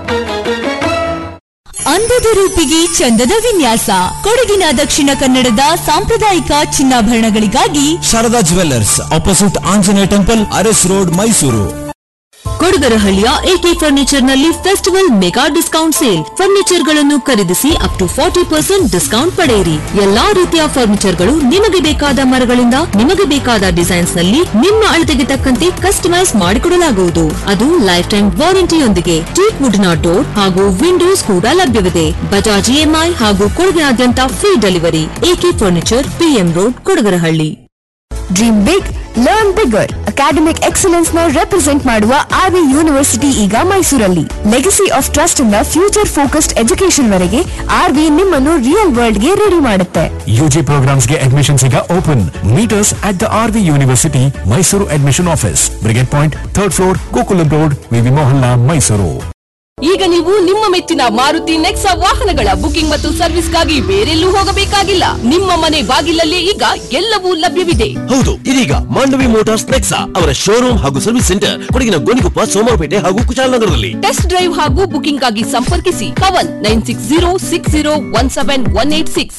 ಅಂದದ ರೂಪಿಗೆ ಚಂದದ ವಿನ್ಯಾಸ ಕೊಡಗಿನ ದಕ್ಷಿಣ ಕನ್ನಡದ ಸಾಂಪ್ರದಾಯಿಕ ಚಿನ್ನಾಭರಣಗಳಿಗಾಗಿ Sharada jewellers opposite Anjaneya temple Aras road Mysuru ಕೊಡಗರಹಳ್ಳಿಯ ಎಕೆ ಫರ್ನಿಚರ್ ನಲ್ಲಿ festival mega discount sale furniture ಗಳನ್ನು ಖರೀದಿಸಿ up to forty percent discount ಪಡೆಯಿರಿ ಎಲ್ಲಾ ರೀತಿಯ ಫರ್ನಿಚರ್ ಗಳು ನಿಮಗೆ ಬೇಕಾದ ಮರಗಳಿಂದ ನಿಮಗೆ ಬೇಕಾದ ಡಿಸೈನ್ಸ್ ನಲ್ಲಿ ನಿಮ್ಮ ಅಳತೆಗೆ ತಕ್ಕಂತೆ ಕಸ್ಟಮೈಸ್ ಮಾಡಿಕೊಡಲಾಗುವುದು ಅದು ಲೈಫ್ ಟೈಮ್ ವಾರಂಟಿಯೊಂದಿಗೆ ಟೀಕ್ ವುಡ್ನ ಡೋರ್ ಹಾಗೂ ವಿಂಡೋಸ್ ಕೂಡ ಲಭ್ಯವಿದೆ ಬಜಾಜ್ ಇಎಂಐ ಹಾಗೂ ಕೊಡಗಿನಾದ್ಯಂತ free delivery AK furniture PM road Kodagarahalli dream big learn bigger academic excellence ನ ರೆಪ್ರೆಸೆಂಟ್ ಮಾಡುವ ಆರ್ವಿ ಯೂನಿವರ್ಸಿಟಿ ಈಗ ಮೈಸೂರಲ್ಲಿ ಲೆಗಸಿ ಆಫ್ ಟ್ರಸ್ಟ್ ಇಂದ ಫ್ಯೂಚರ್ ಫೋಕಸ್ಡ್ ಎಜುಕೇಶನ್ ವರೆಗೆ ಆರ್ವಿ ನಿಮ್ಮನ್ನು ರಿಯಲ್ ವರ್ಲ್ಡ್ ಗೆ ರೆಡಿ ಮಾಡುತ್ತೆ ಯುಜಿ ಪ್ರೋಗ್ರಾಮ್ಸ್ ಗೆ ಅಡ್ಮಿಷನ್ಸ್ ಈಗ open meet us at the R V university Mysuru admission office brigade point third floor Gokulam road V V Mohalla Mysuru ಈಗ ನೀವು ನಿಮ್ಮ ಮೆಚ್ಚಿನ ಮಾರುತಿ ನೆಕ್ಸಾ ವಾಹನಗಳ ಬುಕಿಂಗ್ ಮತ್ತು ಸರ್ವಿಸ್ಗಾಗಿ ಬೇರೆಲ್ಲೂ ಹೋಗಬೇಕಾಗಿಲ್ಲ ನಿಮ್ಮ ಮನೆ ಬಾಗಿಲಲ್ಲಿ ಈಗ ಎಲ್ಲವೂ ಲಭ್ಯವಿದೆ ಹೌದು ಇದೀಗ ಮಾಂಡವಿ ಮೋಟಾರ್ಸ್ ನೆಕ್ಸಾ ಅವರ ಶೋರೂಮ್ ಹಾಗೂ ಸರ್ವಿಸ್ ಸೆಂಟರ್ ಕೊಡಗಿನ ಗೋಣಿಕೊಪ್ಪ ಸೋಮವಾರಪೇಟೆ ಹಾಗೂ ಕುಶಾಲನಗರದಲ್ಲಿ ಟೆಸ್ಟ್ ಡ್ರೈವ್ ಹಾಗೂ ಬುಕಿಂಗ್ ಆಗಿ ಸಂಪರ್ಕಿಸಿ Pavan nine six zero six zero one seven one eight six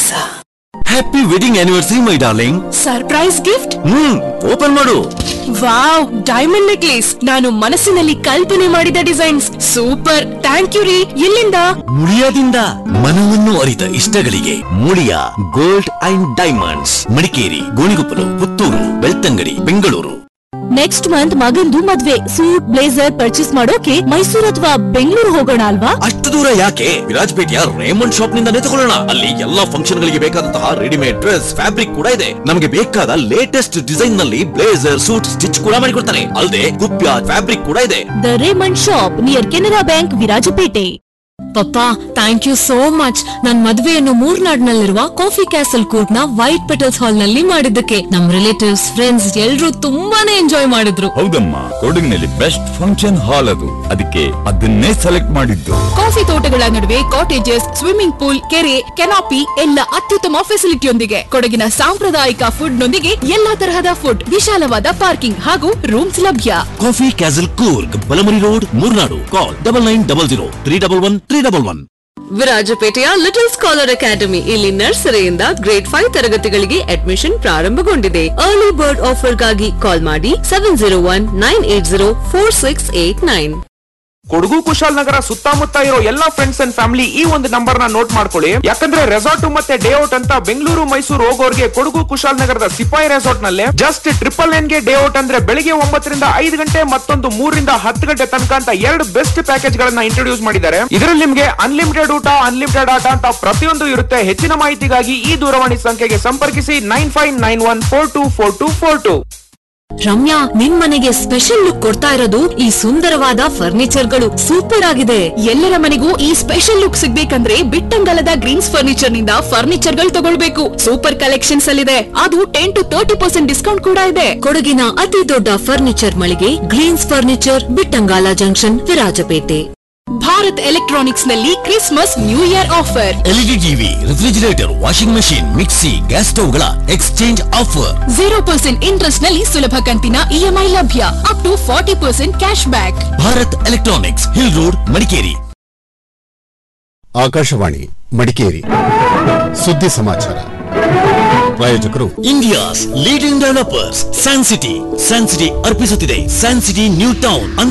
happy wedding anniversary my darling surprise gift hmm open ಮಾಡು ವಾವ್ ಡೈಮಂಡ್ ನೆಕ್ಲೇಸ್ ನಾನು ಮನಸ್ಸಿನಲ್ಲಿ ಕಲ್ಪನೆ ಮಾಡಿದ ಡಿಸೈನ್ಸ್ ಸೂಪರ್ ಥ್ಯಾಂಕ್ ಯು ರೀ ಎಲ್ಲಿಂದ ಮುಳಿಯಾದಿಂದ ಮನವನ್ನು ಅರಿತ ಇಷ್ಟಗಳಿಗೆ Muliya gold and diamonds Madikeri Gonikoppal Puttur Belthangady Bengaluru next month ಮಗಂದು ಮದ್ವೆ ಸೂಟ್ ಬ್ಲೇಸರ್ ಪರ್ಚೇಸ್ ಮಾಡೋಕೆ ಮೈಸೂರು ಅಥವಾ ಬೆಂಗಳೂರು ಹೋಗೋಣ ಅಲ್ವಾ ಅಷ್ಟು ದೂರ ಯಾಕೆ ವಿರಾಜಪೇಟೆಯ ರೇಮಂಡ್ ಶಾಪ್ ನಿಂದ ತಗೊಳ್ಳೋಣ ಅಲ್ಲಿ ಎಲ್ಲಾ ಫಂಕ್ಷನ್ ಗಳಿಗೆ ಬೇಕಾದಂತಹ ರೆಡಿಮೇಡ್ ಡ್ರೆಸ್ ಫ್ಯಾಬ್ರಿಕ್ ಕೂಡ ಇದೆ ನಮಗೆ ಬೇಕಾದ ಲೇಟೆಸ್ಟ್ ಡಿಸೈನ್ ನಲ್ಲಿ ಬ್ಲೇಸರ್ ಸೂಟ್ ಸ್ಟಿಚ್ ಕೂಡ ಮಾಡಿಕೊಡ್ತಾರೆ ಅಲ್ಲದೆ ಕುಪ್ಯ ಫ್ಯಾಬ್ರಿಕ್ ಕೂಡ ಇದೆ the Raymond shop near Canara bank Virajpet ಪಪ್ಪ ಥ್ಯಾಂಕ್ ಯು ಸೋ ಮಚ್ ನನ್ ಮದುವೆಯನ್ನು ಮೂರ್ನಾಡ್ನಲ್ಲಿರುವ ಕಾಫಿ ಕ್ಯಾಸಲ್ ಕೂರ್ಗ್ ನ ವೈಟ್ ಪೆಟಲ್ಸ್ ಹಾಲ್ ನಲ್ಲಿ ಮಾಡಿದ್ದಕ್ಕೆ ನಮ್ ರಿಲೇಟಿವ್ಸ್ ಫ್ರೆಂಡ್ಸ್ ಎಲ್ರೂ ತುಂಬಾನೇ ಎಂಜಾಯ್ ಮಾಡಿದ್ರು ಹೌದಮ್ಮ ಕೊಡಗಿನಲ್ಲಿ ಬೆಸ್ಟ್ ಫಂಕ್ಷನ್ ಹಾಲ್ ಅದು ಅದಕ್ಕೆ ಅದನ್ನೇ ಸೆಲೆಕ್ಟ್ ಮಾಡಿದ್ದು ಕಾಫಿ ತೋಟಗಳ ನಡುವೆ ಕಾಟೇಜಸ್ ಸ್ವಿಮ್ಮಿಂಗ್ ಪೂಲ್ ಕೆರೆ ಕೆನಾಪಿ ಎಲ್ಲ ಅತ್ಯುತ್ತಮ ಫೆಸಿಲಿಟಿಯೊಂದಿಗೆ ಕೊಡಗಿನ ಸಾಂಪ್ರದಾಯಿಕ ಫುಡ್ ನೊಂದಿಗೆ ಎಲ್ಲಾ ತರಹದ ಫುಡ್ ವಿಶಾಲವಾದ ಪಾರ್ಕಿಂಗ್ ಹಾಗೂ ರೂಮ್ಸ್ ಲಭ್ಯ coffee castle Coorg Balamuri road Moornad call double nine double zero three double one three double one ವಿರಾಜಪೇಟೆಯ ಲಿಟಲ್ ಸ್ಕಾಲರ್ ಅಕಾಡೆಮಿ ಇಲ್ಲಿ ನರ್ಸರಿಯಿಂದ ಗ್ರೇಡ್ ಫೈವ್ ತರಗತಿಗಳಿಗೆ ಅಡ್ಮಿಷನ್ ಪ್ರಾರಂಭಗೊಂಡಿದೆ ಅರ್ಲಿ ಬರ್ಡ್ ಆಫರ್ಗಾಗಿ ಕಾಲ್ ಮಾಡಿ seven zero one nine eight zero four six eight nine Kodagu Kushalnagar ಸುತ್ತಮುತ್ತ ಇರೋ ಎಲ್ಲಾ ಫ್ರೆಂಡ್ಸ್ ಅಂಡ್ ಫ್ಯಾಮಿಲಿ ಈ ಒಂದು ನಂಬರ್ ನ ನೋಟ್ ಮಾಡ್ಕೊಳ್ಳಿ ಯಾಕಂದ್ರೆ ರೆಸಾರ್ಟ್ ಮತ್ತೆ ಡೇ ಔಟ್ ಅಂತ ಬೆಂಗಳೂರು ಮೈಸೂರು ಹೋಗೋರ್ಗೆ ಕೊಡಗು ಕುಶಾಲನಗರದ ಸಿಪಾಯಿ ರೆಸಾರ್ಟ್ ನಲ್ಲಿ ಜಸ್ಟ್ ಟ್ರಿಪಲ್ ನೈನ್ ಗೆ ಡೇ ಔಟ್ ಅಂದ್ರೆ ಬೆಳಿಗ್ಗೆ ಒಂಬತ್ತರಿಂದ ಐದು ಗಂಟೆ ಮತ್ತೊಂದು ಮೂರರಿಂದ ಹತ್ತು ಗಂಟೆ ತನಕ ಅಂತ ಎರಡು ಬೆಸ್ಟ್ ಪ್ಯಾಕೇಜ್ ಗಳನ್ನ ಇಂಟ್ರೊಡ್ಯೂಸ್ ಮಾಡಿದ್ದಾರೆ ಇದರಲ್ಲಿ ನಿಮ್ಗೆ ಅನ್ಲಿಮಿಟೆಡ್ ಊಟ ಅನ್ಲಿಮಿಟೆಡ್ ಆಟ ಅಂತ ಪ್ರತಿಯೊಂದು ಇರುತ್ತೆ ಹೆಚ್ಚಿನ ಮಾಹಿತಿಗಾಗಿ ಈ ದೂರವಾಣಿ ಸಂಖ್ಯೆಗೆ ಸಂಪರ್ಕಿಸಿ nine five nine one four two four two four two Ramya ನಿನ್ ಮನೆಗೆ ಸ್ಪೆಷಲ್ ಲುಕ್ ಕೊಡ್ತಾ ಇರೋದು ಈ ಸುಂದರವಾದ ಫರ್ನಿಚರ್ ಗಳು ಸೂಪರ್ ಆಗಿದೆ ಎಲ್ಲರ ಮನೆಗೂ ಈ ಸ್ಪೆಷಲ್ ಲುಕ್ ಸಿಗ್ಬೇಕಂದ್ರೆ ಬಿಟ್ಟಂಗಲದ ಗ್ರೀನ್ಸ್ ಫರ್ನಿಚರ್ ನಿಂದ ಫರ್ನಿಚರ್ ಗಳು ತಗೊಳ್ಬೇಕು ಸೂಪರ್ ಕಲೆಕ್ಷನ್ಸ್ ಅಲ್ಲಿದೆ ಅದು ten to thirty percent discount ಕೂಡ ಇದೆ ಕೊಡಗಿನ ಅತಿ ದೊಡ್ಡ ಫರ್ನಿಚರ್ ಮಳಿಗೆ greens furniture Bittangala junction Virajpet Bharat electronics ನಲ್ಲಿ Christmas new year offer LED TV refrigerator washing machine mixie gas ಸ್ಟವ್ಗಳ exchange offer zero percent interest ನಲ್ಲಿ ಸುಲಭ ಕಂತಿನ ಇಎಂಐ ಲಭ್ಯ up to forty percent cash back Bharat electronics hill road Madikeri Akashvani Madikeri ಸುದ್ದಿ ಸಮಾಚಾರ ಪ್ರಾಯೋಜಕರು India's leading developers San City San City ಅರ್ಪಿಸುತ್ತಿದೆ San City new town